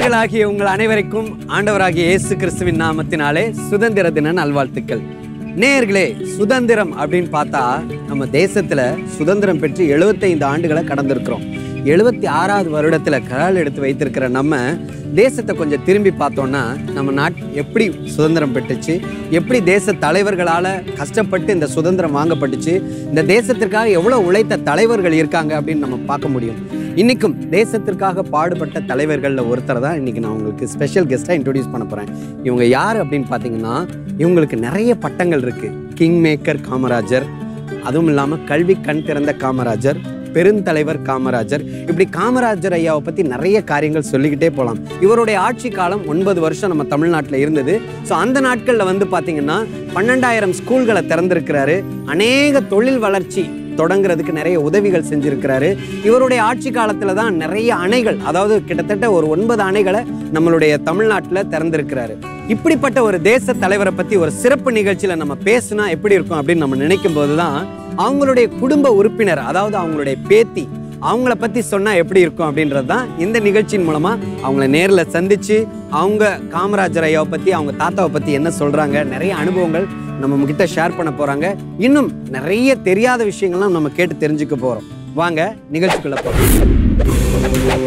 நேயர்களாகிய உங்கள் அனைவருக்கும் ஆண்டவராகிய இயேசு கிறிஸ்துவின் நாமத்தினாலே சுதந்திர தின நல்வாழ்த்துக்கள் நேயர்களே சுதந்திரம் அப்படின்னு பார்த்தா நம்ம தேசத்துல சுதந்திரம் பெற்று 75 ஆண்டுகளை கடந்திருக்கிறோம் எழுபத்தி ஆறாவது வருடத்துல கரால் எடுத்து வைத்திருக்கிற நம்ம தேசத்தை கொஞ்சம் திரும்பி பார்த்தோம்னா நம்ம நாட் எப்படி சுதந்திரம் பெற்றுச்சு எப்படி தேச தலைவர்களால் கஷ்டப்பட்டு இந்த சுதந்திரம் வாங்கப்பட்டுச்சு இந்த தேசத்திற்காக எவ்வளோ உழைத்த தலைவர்கள் இருக்காங்க அப்படின்னு நம்ம பார்க்க முடியும் இன்னைக்கும் தேசத்திற்காக பாடுபட்ட தலைவர்களில் ஒருத்தர் தான் இன்னைக்கு நான் உங்களுக்கு ஸ்பெஷல் கெஸ்ட்டாக இன்ட்ரோடியூஸ் பண்ண போகிறேன் இவங்க யார் அப்படின்னு பார்த்தீங்கன்னா இவங்களுக்கு நிறைய பட்டங்கள் இருக்கு கிங் மேக்கர் காமராஜர் அதுவும் இல்லாமல் கல்வி கண் திறந்த காமராஜர் பெருந்தலைவர் காமராஜர் இப்படி காமராஜர் ஐயாவை பற்றி நிறைய காரியங்கள் சொல்லிக்கிட்டே போகலாம் இவருடைய ஆட்சி காலம் ஒன்பது வருஷம் நம்ம தமிழ்நாட்டில் இருந்தது ஸோ அந்த நாட்களில் வந்து பார்த்தீங்கன்னா பன்னெண்டாயிரம் ஸ்கூல்களை திறந்திருக்கிறாரு அநேக தொழில் வளர்ச்சி தொடங்குறதுக்கு நிறைய உதவிகள் செஞ்சிருக்கிறாரு இவருடைய ஆட்சி காலத்தில் தான் நிறைய அணைகள் அதாவது கிட்டத்தட்ட ஒரு ஒன்பது அணைகளை நம்மளுடைய தமிழ்நாட்டில் திறந்திருக்கிறாரு இப்படிப்பட்ட ஒரு தேச தலைவரை பற்றி ஒரு சிறப்பு நிகழ்ச்சியில் நம்ம பேசுனா எப்படி இருக்கும் அப்படின்னு நம்ம நினைக்கும் போது தான் அவங்களுடைய குடும்ப உறுப்பினர் அதாவது அவங்களுடைய பேத்தி அவங்கள பற்றி சொன்னால் எப்படி இருக்கும் அப்படின்றது தான் இந்த நிகழ்ச்சியின் மூலமாக அவங்கள நேரில் சந்தித்து அவங்க காமராஜர் ஐயாவை பற்றி அவங்க தாத்தாவை பற்றி என்ன சொல்கிறாங்க நிறைய அனுபவங்கள் நம்ம கிட்ட ஷேர் பண்ண போகிறாங்க இன்னும் நிறைய தெரியாத விஷயங்கள்லாம் நம்ம கேட்டு தெரிஞ்சுக்க போகிறோம் வாங்க நிகழ்ச்சிக்குள்ள போகிறோம்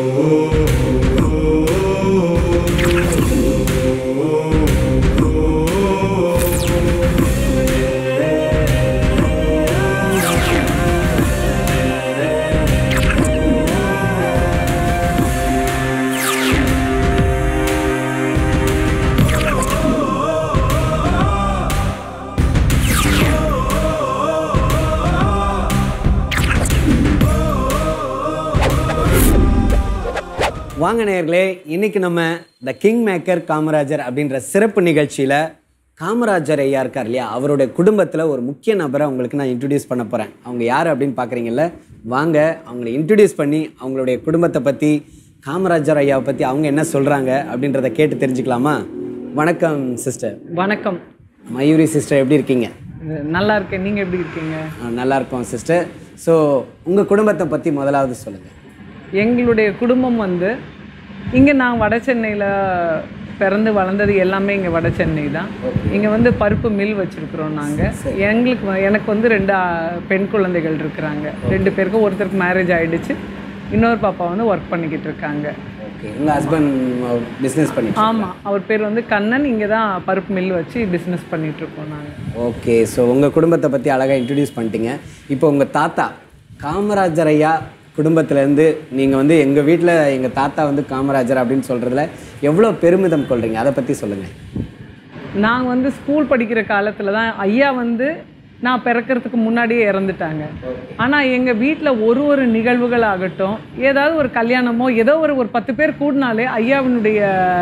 வாங்க நேயர்களே இன்னைக்கு நம்ம த கிங் மேக்கர் காமராஜர் அப்படின்ற சிறப்பு நிகழ்ச்சியில் காமராஜர் ஐயா இருக்கார் இல்லையா அவருடைய குடும்பத்தில் ஒரு முக்கிய நபரை உங்களுக்கு நான் இன்ட்ரடியூஸ் பண்ண போகிறேன் அவங்க யார் அப்படின்னு பார்க்குறீங்கல்ல வாங்க அவங்களை இன்ட்ரடியூஸ் பண்ணி அவங்களுடைய குடும்பத்தை பற்றி காமராஜர் ஐயாவை பற்றி அவங்க என்ன சொல்கிறாங்க அப்படின்றத கேட்டு தெரிஞ்சுக்கலாமா வணக்கம் சிஸ்டர் வணக்கம் மயூரி சிஸ்டர் எப்படி இருக்கீங்க நல்லா இருக்கேன் நீங்கள் எப்படி இருக்கீங்க ஆ, நல்லா இருக்கோம் சிஸ்டர் ஸோ உங்கள் குடும்பத்தை பற்றி முதலாவது சொல்லுங்கள் எங்களுடைய குடும்பம் வந்து இங்கே நான் வட சென்னையில் பிறந்து வளர்ந்தது எல்லாமே இங்கே வட சென்னை தான் இங்கே வந்து பருப்பு மில் வச்சுருக்குறோம் நாங்கள் எங்களுக்கு வ- எனக்கு வந்து ரெண்டு ஆ, பெண் குழந்தைகள் இருக்கிறாங்க ரெண்டு பேருக்கும் ஒருத்தருக்கு மேரேஜ் ஆயிடுச்சு இன்னொரு பாப்பா வந்து ஒர்க் பண்ணிக்கிட்டு இருக்காங்க ஓகே உங்கள் ஹஸ்பண்ட் பிஸ்னஸ் பண்ணி ஆமாம் அவர் பேர் வந்து கண்ணன் இங்கே தான் பருப்பு மில் வச்சு பிஸ்னஸ் பண்ணிகிட்ருக்கோம் நாங்கள் ஓகே ஸோ உங்கள் குடும்பத்தை பற்றி அழகாக இன்ட்ரடியூஸ் பண்ணிட்டீங்க இப்போ உங்கள் தாத்தா காமராஜர் ஐயா குடும்பத்துலேருந்து நீங்கள் வந்து எங்கள் வீட்டில் எங்கள் தாத்தா வந்து காமராஜர் அப்படின்னு சொல்கிறதுல எவ்வளோ பெருமிதம் கொள்றீங்க அதை பற்றி சொல்லுங்கள் நான் வந்து ஸ்கூல் படிக்கிற காலத்தில் தான் ஐயா வந்து நான் பிறக்கிறதுக்கு முன்னாடியே இறந்துட்டாங்க ஆனால் எங்கள் வீட்டில் ஒரு ஒரு நிகழ்வுகள் ஆகட்டும் ஏதாவது ஒரு கல்யாணமோ ஏதோ ஒரு ஒரு பத்து பேர் கூடினாலே ஐயாவினுடைய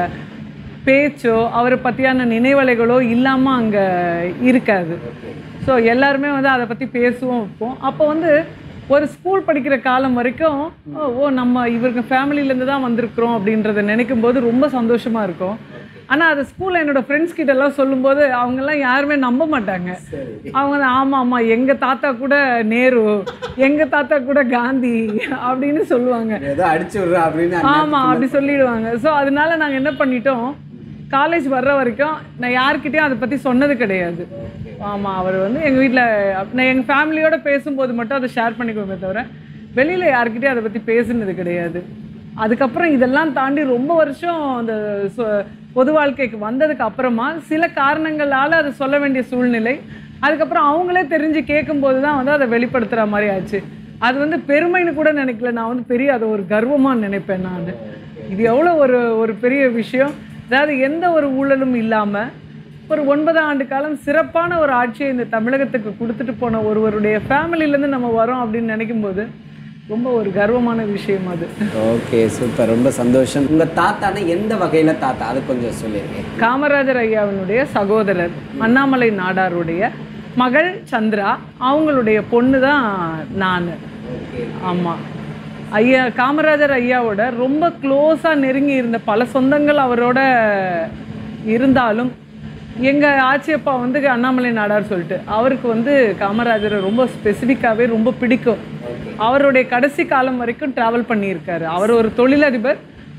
பேச்சோ அவரை பற்றியான நினைவலைகளோ இல்லாமல் அங்கே இருக்காது ஸோ எல்லாருமே வந்து அதை பற்றி பேசுவோம் வைப்போம் அப்போ வந்து ஒரு ஸ்கூல் படிக்கிற காலம் வரைக்கும் ஓ, ஓ நம்ம இவருக்கு ஃபேமிலியிலேருந்து தான் வந்திருக்கிறோம் அப்படின்றத நினைக்கும் போது ரொம்ப சந்தோஷமாக இருக்கும் ஆனால் அது ஸ்கூலில் என்னோட ஃப்ரெண்ட்ஸ் கிட்ட எல்லாம் சொல்லும்போது அவங்கெல்லாம் யாருமே நம்ப மாட்டாங்க அவங்க வந்து, ஆமாம் ஆமாம் எங்கள் தாத்தா கூட நேரு எங்கள் தாத்தா கூட காந்தி அப்படின்னு சொல்லுவாங்க ஏதோ அடிச்சு விட்றா அப்படின்னு ஆமாம் அப்படி சொல்லிடுவாங்க ஸோ அதனால நாங்கள் என்ன பண்ணிட்டோம் காலேஜ் வர்ற வரைக்கும் நான் யார்கிட்டயும் அதை பற்றி சொன்னது கிடையாது ஆமாம் அவர் வந்து எங்கள் வீட்டில் நான் எங்கள் ஃபேமிலியோட பேசும்போது மட்டும் அதை ஷேர் பண்ணிக்குவோமே தவிர வெளியில் யார்கிட்டயும் அதை பற்றி பேசுனது கிடையாது அதுக்கப்புறம் இதெல்லாம் தாண்டி ரொம்ப வருஷம் அந்த சொ- பொது வாழ்க்கைக்கு வந்ததுக்கு அப்புறமா சில காரணங்களால் அதை சொல்ல வேண்டிய சூழ்நிலை அதுக்கப்புறம் அவங்களே தெரிஞ்சு கேட்கும்போது தான் வந்து அதை வெளிப்படுத்துகிற மாதிரி ஆச்சு அது வந்து பெருமைன்னு கூட நினைக்கல நான் வந்து பெரிய அதை ஒரு கர்வமாக நினைப்பேன் நான் அது இது எவ்வளோ ஒரு ஒரு பெரிய விஷயம் அதாவது எந்த ஒரு ஊழலும் இல்லாமல் ஒரு ஒன்பதாம் ஆண்டு காலம் சிறப்பான ஒரு ஆட்சியை இந்த தமிழகத்துக்கு கொடுத்துட்டு போன ஒருவருடைய ஃபேமிலியிலேருந்து நம்ம வரோம் அப்படின்னு நினைக்கும் போது ரொம்ப ஒரு கர்வமான விஷயம் அது ஓகே சூப்பர் ரொம்ப சந்தோஷம் உங்கள் தாத்தானா எந்த வகையில் தாத்தா அதை கொஞ்சம் சொல்லியிருக்கேன் காமராஜர் ஐயாவினுடைய சகோதரர் அண்ணாமலை நாடாருடைய மகள் சந்திரா அவங்களுடைய பொண்ணு தான் நான் ஆமாம் ஐயா காமராஜர் ஐயாவோட ரொம்ப க்ளோஸாக நெருங்கி இருந்த பல சொந்தங்கள் அவரோட இருந்தாலும் எங்கள் ஆச்சியப்பா வந்து அண்ணாமலை நாடார் சொல்லிட்டு அவருக்கு வந்து காமராஜரை ரொம்ப ஸ்பெசிஃபிக்காகவே ரொம்ப பிடிக்கும் அவருடைய கடைசி காலம் வரைக்கும் ட்ராவல் பண்ணியிருக்காரு அவர் ஒரு தொழிலதிபர்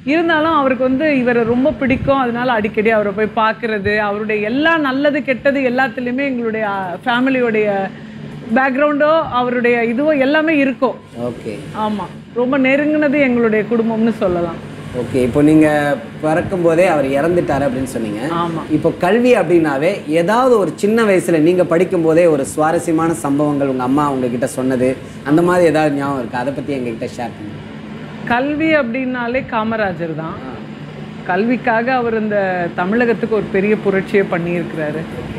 இருந்தாலும் அவருக்கு வந்து இவரை ரொம்ப பிடிக்கும் அதனால அடிக்கடி அவரை போய் பார்க்கறது அவருடைய எல்லா நல்லது கெட்டது எல்லாத்துலேயுமே எங்களுடைய ஃபேமிலியோடைய பேக்ரவுண்டோ அவருடைய இதுவோ எல்லாமே இருக்கும் ஓகே ஆமாம் ரொம்ப நெருங்கினது எங்களுடைய குடும்பம்னு சொல்லலாம் ஓகே இப்போ நீங்கள் பிறக்கும் போதே அவர் இறந்துட்டாரு அப்படின்னு சொன்னீங்க ஆமாம் இப்போ கல்வி அப்படின்னாவே ஏதாவது ஒரு சின்ன வயசுல நீங்க படிக்கும் போதே ஒரு சுவாரஸ்யமான சம்பவங்கள் உங்க அம்மா உங்ககிட்ட சொன்னது அந்த மாதிரி ஏதாவது ஞாபகம் இருக்கு அதை பத்தி எங்ககிட்ட ஷேர் பண்ணுங்க கல்வி அப்படின்னாலே காமராஜர் தான் கல்விக்காக அவர் இந்த தமிழகத்துக்கு ஒரு பெரிய புரட்சியை பண்ணியிருக்கிறாரு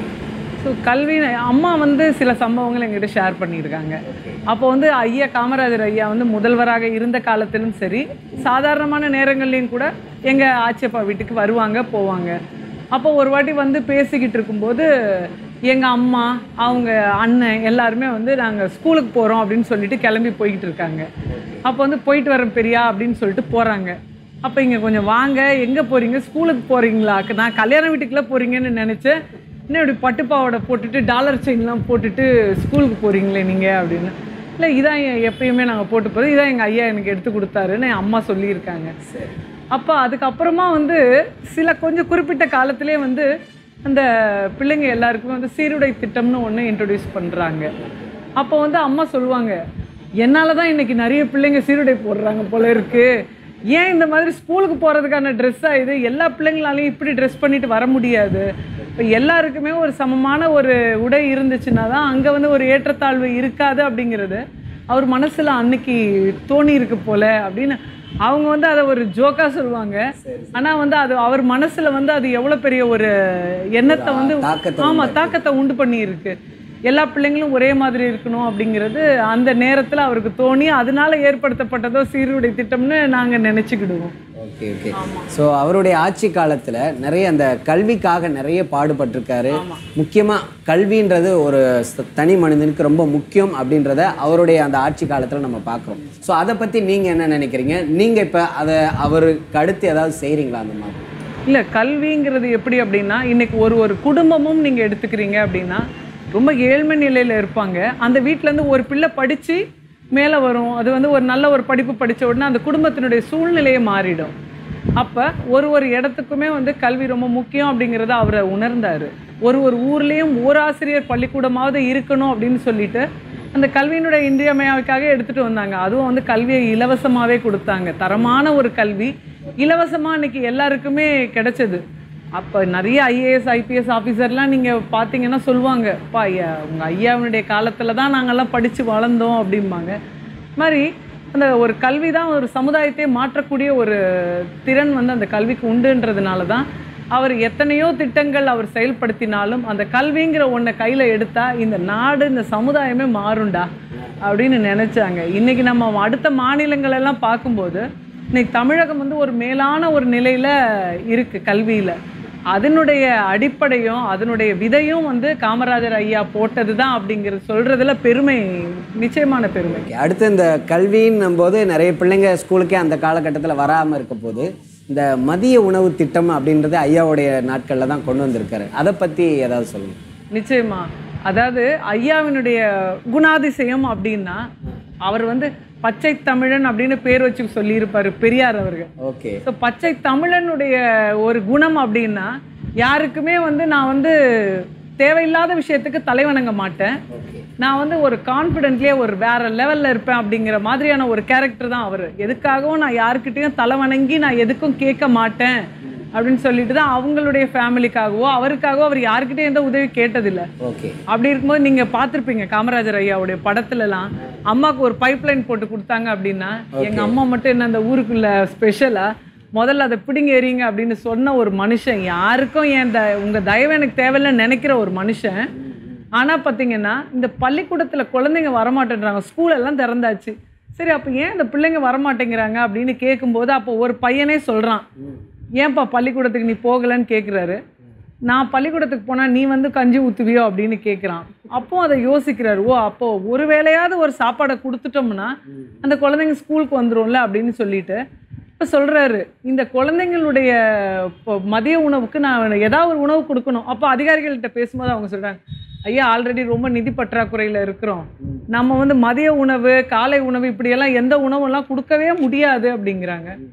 ஸோ கல்வி அம்மா வந்து சில சம்பவங்கள் எங்கிட்ட ஷேர் பண்ணியிருக்காங்க அப்போ வந்து ஐயா காமராஜர் ஐயா வந்து முதல்வராக இருந்த காலத்திலும் சரி சாதாரணமான நேரங்கள்லையும் கூட எங்கள் ஆச்சியப்பா வீட்டுக்கு வருவாங்க போவாங்க அப்போ ஒரு வாட்டி வந்து பேசிக்கிட்டு இருக்கும்போது எங்கள் அம்மா அவங்க அண்ணன் எல்லாருமே வந்து நாங்கள் ஸ்கூலுக்கு போகிறோம் அப்படின்னு சொல்லிட்டு கிளம்பி போய்கிட்டு இருக்காங்க அப்போ வந்து போயிட்டு வரேன் பெரியா அப்படின்னு சொல்லிட்டு போகிறாங்க அப்போ இங்கே கொஞ்சம் வாங்க எங்கே போகிறீங்க ஸ்கூலுக்கு போகிறீங்களா நான் கல்யாண வீட்டுக்குள்ளே போகிறீங்கன்னு நினச்சேன் என்ன இப்படி பட்டுப்பாவோட போட்டுட்டு டாலர் செயின்லாம் போட்டுட்டு ஸ்கூலுக்கு போகிறீங்களே நீங்கள் அப்படின்னு இல்லை இதான் எ- எப்பயுமே நாங்கள் போட்டு போகிறோம் இதான் எங்கள் ஐயா எனக்கு எடுத்து கொடுத்தாருன்னு என் அம்மா சொல்லியிருக்காங்க அப்போ அதுக்கப்புறமா வந்து சில கொஞ்சம் குறிப்பிட்ட காலத்திலே வந்து அந்த பிள்ளைங்க எல்லாருக்குமே வந்து சீருடை திட்டம்னு ஒன்று இன்ட்ரடியூஸ் பண்ணுறாங்க அப்போ வந்து அம்மா சொல்லுவாங்க என்னால் தான் இன்னைக்கு நிறைய பிள்ளைங்க சீருடை போடுறாங்க போல இருக்கு ஏன் இந்த மாதிரி ஸ்கூலுக்கு போகிறதுக்கான ட்ரெஸ்ஸாக இது எல்லா பிள்ளைங்களாலையும் இப்படி ட்ரெஸ் பண்ணிட்டு வர முடியாது இப்போ எல்லாருக்குமே ஒரு சமமான ஒரு உடை இருந்துச்சுன்னா தான் அங்கே வந்து ஒரு ஏற்றத்தாழ்வு இருக்காது அப்படிங்கிறது அவர் மனசில் அன்னைக்கு தோணி இருக்கு போல அப்படின்னு அவங்க வந்து அதை ஒரு ஜோக்காக சொல்லுவாங்க ஆனால் வந்து அது அவர் மனசில் வந்து அது எவ்வளோ பெரிய ஒரு எண்ணத்தை வந்து தாக்கத்தை ஆமாம் தாக்கத்தை உண்டு பண்ணியிருக்கு எல்லா பிள்ளைங்களும் ஒரே மாதிரி இருக்கணும் அப்படிங்கிறது அந்த நேரத்தில் அவருக்கு தோணி அதனால ஏற்படுத்தப்பட்டதோ சீருடை திட்டம்னு நாங்கள் நினச்சிக்கிடுவோம் ஓகே ஓகே ஸோ அவருடைய ஆட்சி காலத்துல நிறைய அந்த கல்விக்காக நிறைய பாடுபட்டிருக்காரு முக்கியமா கல்வின்றது ஒரு ச- தனி மனிதனுக்கு ரொம்ப முக்கியம் அப்படின்றத அவருடைய அந்த ஆட்சி காலத்துல நம்ம பார்க்குறோம் ஸோ அதை பத்தி நீங்க என்ன நினைக்கிறீங்க நீங்க இப்ப அதை அவருக்கு அடுத்து ஏதாவது செய்றீங்களா அந்த மாதிரி இல்லை கல்விங்கிறது எப்படி அப்படின்னா இன்னைக்கு ஒரு ஒரு குடும்பமும் நீங்கள் எடுத்துக்கிறீங்க அப்படின்னா ரொம்ப ஏழ்மை நிலையில் இருப்பாங்க அந்த வீட்டிலேருந்து ஒரு பிள்ளை படித்து மேலே வரும் அது வந்து ஒரு நல்ல ஒரு படிப்பு படித்த உடனே அந்த குடும்பத்தினுடைய சூழ்நிலையே மாறிடும் அப்போ ஒரு ஒரு இடத்துக்குமே வந்து கல்வி ரொம்ப முக்கியம் அப்படிங்கிறத அவரை உணர்ந்தார் ஒரு ஒரு ஊர்லேயும் ஓராசிரியர் பள்ளிக்கூடமாவது இருக்கணும் அப்படின்னு சொல்லிட்டு அந்த கல்வியினுடைய இன்றியமையாவுக்காக எடுத்துகிட்டு வந்தாங்க அதுவும் வந்து கல்வியை இலவசமாகவே கொடுத்தாங்க தரமான ஒரு கல்வி இலவசமாக இன்னைக்கு எல்லாருக்குமே கிடைச்சது அப்போ நிறைய ஐஏஎஸ் ஐபிஎஸ் ஆஃபீஸர்லாம் நீங்கள் பார்த்தீங்கன்னா சொல்லுவாங்க பா ஐயா உங்கள் ஐயாவினுடைய காலத்தில் தான் நாங்கள்லாம் படித்து வளர்ந்தோம் அப்படிம்பாங்க இது மாதிரி அந்த ஒரு கல்வி தான் ஒரு சமுதாயத்தை மாற்றக்கூடிய ஒரு திறன் வந்து அந்த கல்விக்கு உண்டுன்றதுனால தான் அவர் எத்தனையோ திட்டங்கள் அவர் செயல்படுத்தினாலும் அந்த கல்விங்கிற ஒன்றை கையில் எடுத்தால் இந்த நாடு இந்த சமுதாயமே மாறும்டா அப்படின்னு நினச்சாங்க இன்றைக்கி நம்ம அடுத்த மாநிலங்கள் எல்லாம் பார்க்கும்போது இன்னைக்கு தமிழகம் வந்து ஒரு மேலான ஒரு நிலையில் இருக்குது கல்வியில் அதனுடைய அடிப்படையும் அதனுடைய விதையும் வந்து காமராஜர் ஐயா போட்டது தான் அப்படிங்கிறது சொல்கிறதுல பெருமை நிச்சயமான பெருமை Okay, அடுத்து இந்த கல்வின்னும் போது நிறைய பிள்ளைங்க ஸ்கூலுக்கே அந்த காலகட்டத்தில் வராமல் இருக்க போது இந்த மதிய உணவு திட்டம் அப்படின்றது ஐயாவுடைய நாட்களில் தான் கொண்டு வந்திருக்காரு அதை பற்றி ஏதாவது சொல்லுங்க நிச்சயமா அதாவது ஐயாவினுடைய குணாதிசயம் அப்படின்னா அவர் வந்து பச்சை தமிழன் அப்படின்னு பேர் வச்சு சொல்லியிருப்பாரு பெரியார் அவர்கள் ஓகே ஸோ பச்சை தமிழனுடைய ஒரு குணம் அப்படின்னா யாருக்குமே வந்து நான் வந்து தேவையில்லாத விஷயத்துக்கு தலைவணங்க மாட்டேன் ஓகே நான் வந்து ஒரு கான்ஃபிடென்ட்லேயே ஒரு வேற லெவலில் இருப்பேன் அப்படிங்கிற மாதிரியான ஒரு கேரக்டர் தான் அவர் எதுக்காகவும் நான் யாருக்கிட்டேயும் தலை வணங்கி நான் எதுக்கும் கேட்க மாட்டேன் அப்படின்னு சொல்லிட்டு தான் அவங்களுடைய ஃபேமிலிக்காகவோ அவருக்காகவோ அவர் யாருக்கிட்டையும் எந்த உதவி கேட்டதில்லை ஓகே அப்படி இருக்கும்போது நீங்கள் பார்த்துருப்பீங்க காமராஜர் ஐயாவுடைய படத்துலலாம் அம்மாவுக்கு ஒரு பைப் லைன் போட்டு கொடுத்தாங்க அப்படின்னா எங்கள் அம்மா மட்டும் என்ன அந்த ஊருக்குள்ள ஸ்பெஷலாக முதல்ல அதை பிடிங்க எறிங்க அப்படின்னு சொன்ன ஒரு மனுஷன் யாருக்கும் என் த உங்கள் தயவு எனக்கு தேவையில்லைன்னு நினைக்கிற ஒரு மனுஷன் ஆனால் பார்த்தீங்கன்னா இந்த பள்ளிக்கூடத்தில் குழந்தைங்க வரமாட்டேன்றாங்க ஸ்கூல் எல்லாம் திறந்தாச்சு சரி அப்போ ஏன் இந்த பிள்ளைங்க வரமாட்டேங்கிறாங்க அப்படின்னு கேட்கும்போது அப்போ ஒரு பையனே சொல்கிறான் ஏன்பா பள்ளிக்கூடத்துக்கு நீ போகலைன்னு கேட்குறாரு நான் பள்ளிக்கூடத்துக்கு போனால் நீ வந்து கஞ்சி ஊற்றுவியோ அப்படின்னு கேட்குறான் அப்போ அதை யோசிக்கிறாரு ஓ அப்போ ஒரு வேளையாவது ஒரு சாப்பாடை கொடுத்துட்டோம்னா அந்த குழந்தைங்க ஸ்கூலுக்கு வந்துரும்ல அப்படின்னு சொல்லிட்டு இப்போ சொல்கிறாரு இந்த குழந்தைங்களுடைய இப்போ மதிய உணவுக்கு நான் ஏதாவது ஒரு உணவு கொடுக்கணும் அப்போ அதிகாரிகள்கிட்ட பேசும்போது அவங்க சொல்கிறாங்க ஐயா ஆல்ரெடி ரொம்ப நிதி பற்றாக்குறையில் இருக்கிறோம் நம்ம வந்து மதிய உணவு காலை உணவு இப்படியெல்லாம் எந்த உணவெல்லாம் கொடுக்கவே முடியாது அப்படிங்கிறாங்க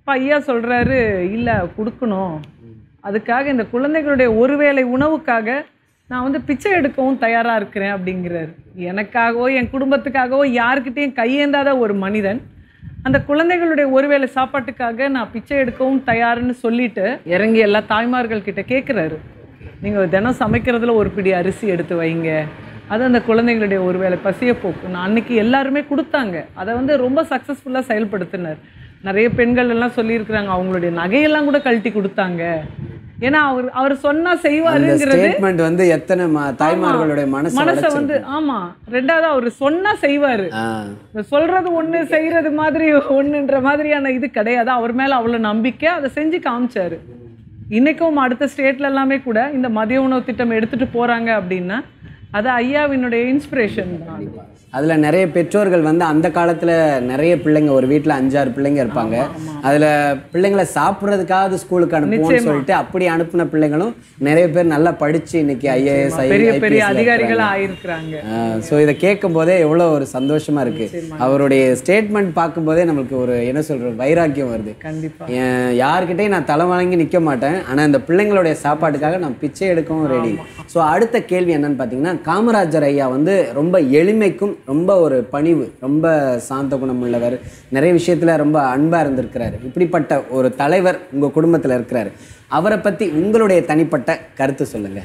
இப்போ ஐயா சொல்கிறாரு இல்லை கொடுக்கணும் அதுக்காக இந்த குழந்தைகளுடைய ஒருவேளை உணவுக்காக நான் வந்து பிச்சை எடுக்கவும் தயாராக இருக்கிறேன் அப்படிங்கிறாரு எனக்காகவோ என் குடும்பத்துக்காகவோ யாருக்கிட்டேயும் கையேந்தாத ஒரு மனிதன் அந்த குழந்தைகளுடைய ஒருவேளை சாப்பாட்டுக்காக நான் பிச்சை எடுக்கவும் தயாருன்னு சொல்லிட்டு இறங்கி எல்லா தாய்மார்கள் கிட்ட கேட்குறாரு நீங்கள் தினம் சமைக்கிறதுல ஒரு பிடி அரிசி எடுத்து வைங்க அது அந்த குழந்தைங்களுடைய ஒருவேளை பசியை போக்கும் நான் அன்னைக்கு எல்லாருமே கொடுத்தாங்க அதை வந்து ரொம்ப சக்ஸஸ்ஃபுல்லாக செயல்படுத்தினார் நிறைய பெண்கள் எல்லாம் சொல்லியிருக்கிறாங்க அவங்களுடைய நகையெல்லாம் கூட கழட்டி கொடுத்தாங்க ஏன்னா அவர் அவர் சொன்னா அந்த செய்வாருங்கிறது ஸ்டேட்மெண்ட் வந்து எத்தனை ம- தாய்மார்களுடைய மனசு மனசை வந்து ஆமா ரெண்டாவது அவர் சொன்னா செய்வாரு ஆ இந்த சொல்றது ஒண்ணு செய்யறது மாதிரி ஒண்ணுன்ற மாதிரியான இது கிடையாது அவர் மேல அவ்வளவு நம்பிக்கை அதை செஞ்சு காமிச்சாரு இன்னைக்கும் அடுத்த ஸ்டேட்ல எல்லாமே கூட இந்த மதிய உணவு திட்டம் எடுத்துட்டு போறாங்க அப்படின்னா அது ஐயாவினுடைய இன்ஸ்பிரேஷன் தான் அதுல நிறைய பெற்றோர்கள் வந்து அந்த காலத்துல நிறைய பிள்ளைங்க ஒரு வீட்ல அஞ்சாறு பிள்ளைங்க இருப்பாங்க அதுல பிள்ளைங்களை சாப்பிட்றதுக்காவது ஸ்கூலுக்கு அனுப்புவோம்னு சொல்லிட்டு அப்படி அனுப்புன பிள்ளைங்களும் நிறைய பேர் நல்லா படிச்சு இன்னைக்கு ஐஏஎஸ் பெரிய பெரிய அதிகாரிகளா ஆயிருக்கிறாங்க ஸோ இதை கேட்கும் போதே எவ்வளோ ஒரு சந்தோஷமா இருக்கு அவருடைய ஸ்டேட்மெண்ட் பார்க்கும்போதே நம்மளுக்கு ஒரு என்ன சொல்ற வைராக்கியம் வருது கண்டிப்பா என் யார்கிட்டயும் நான் தலை வணங்கி நிற்க மாட்டேன் ஆனால் இந்த பிள்ளைங்களுடைய சாப்பாட்டுக்காக நான் பிச்சை எடுக்கவும் ரெடி ஸோ அடுத்த கேள்வி என்னன்னு பார்த்தீங்கன்னா காமராஜர் ஐயா வந்து ரொம்ப எளிமைக்கும் ரொம்ப ஒரு பணிவு ரொம்ப சாந்த குணம் உள்ளவர் நிறைய விஷயத்துல ரொம்ப அன்பாக இருந்திருக்கிறாரு இப்படிப்பட்ட ஒரு தலைவர் உங்கள் குடும்பத்தில் இருக்கிறாரு அவரை பற்றி உங்களுடைய தனிப்பட்ட கருத்து சொல்லுங்க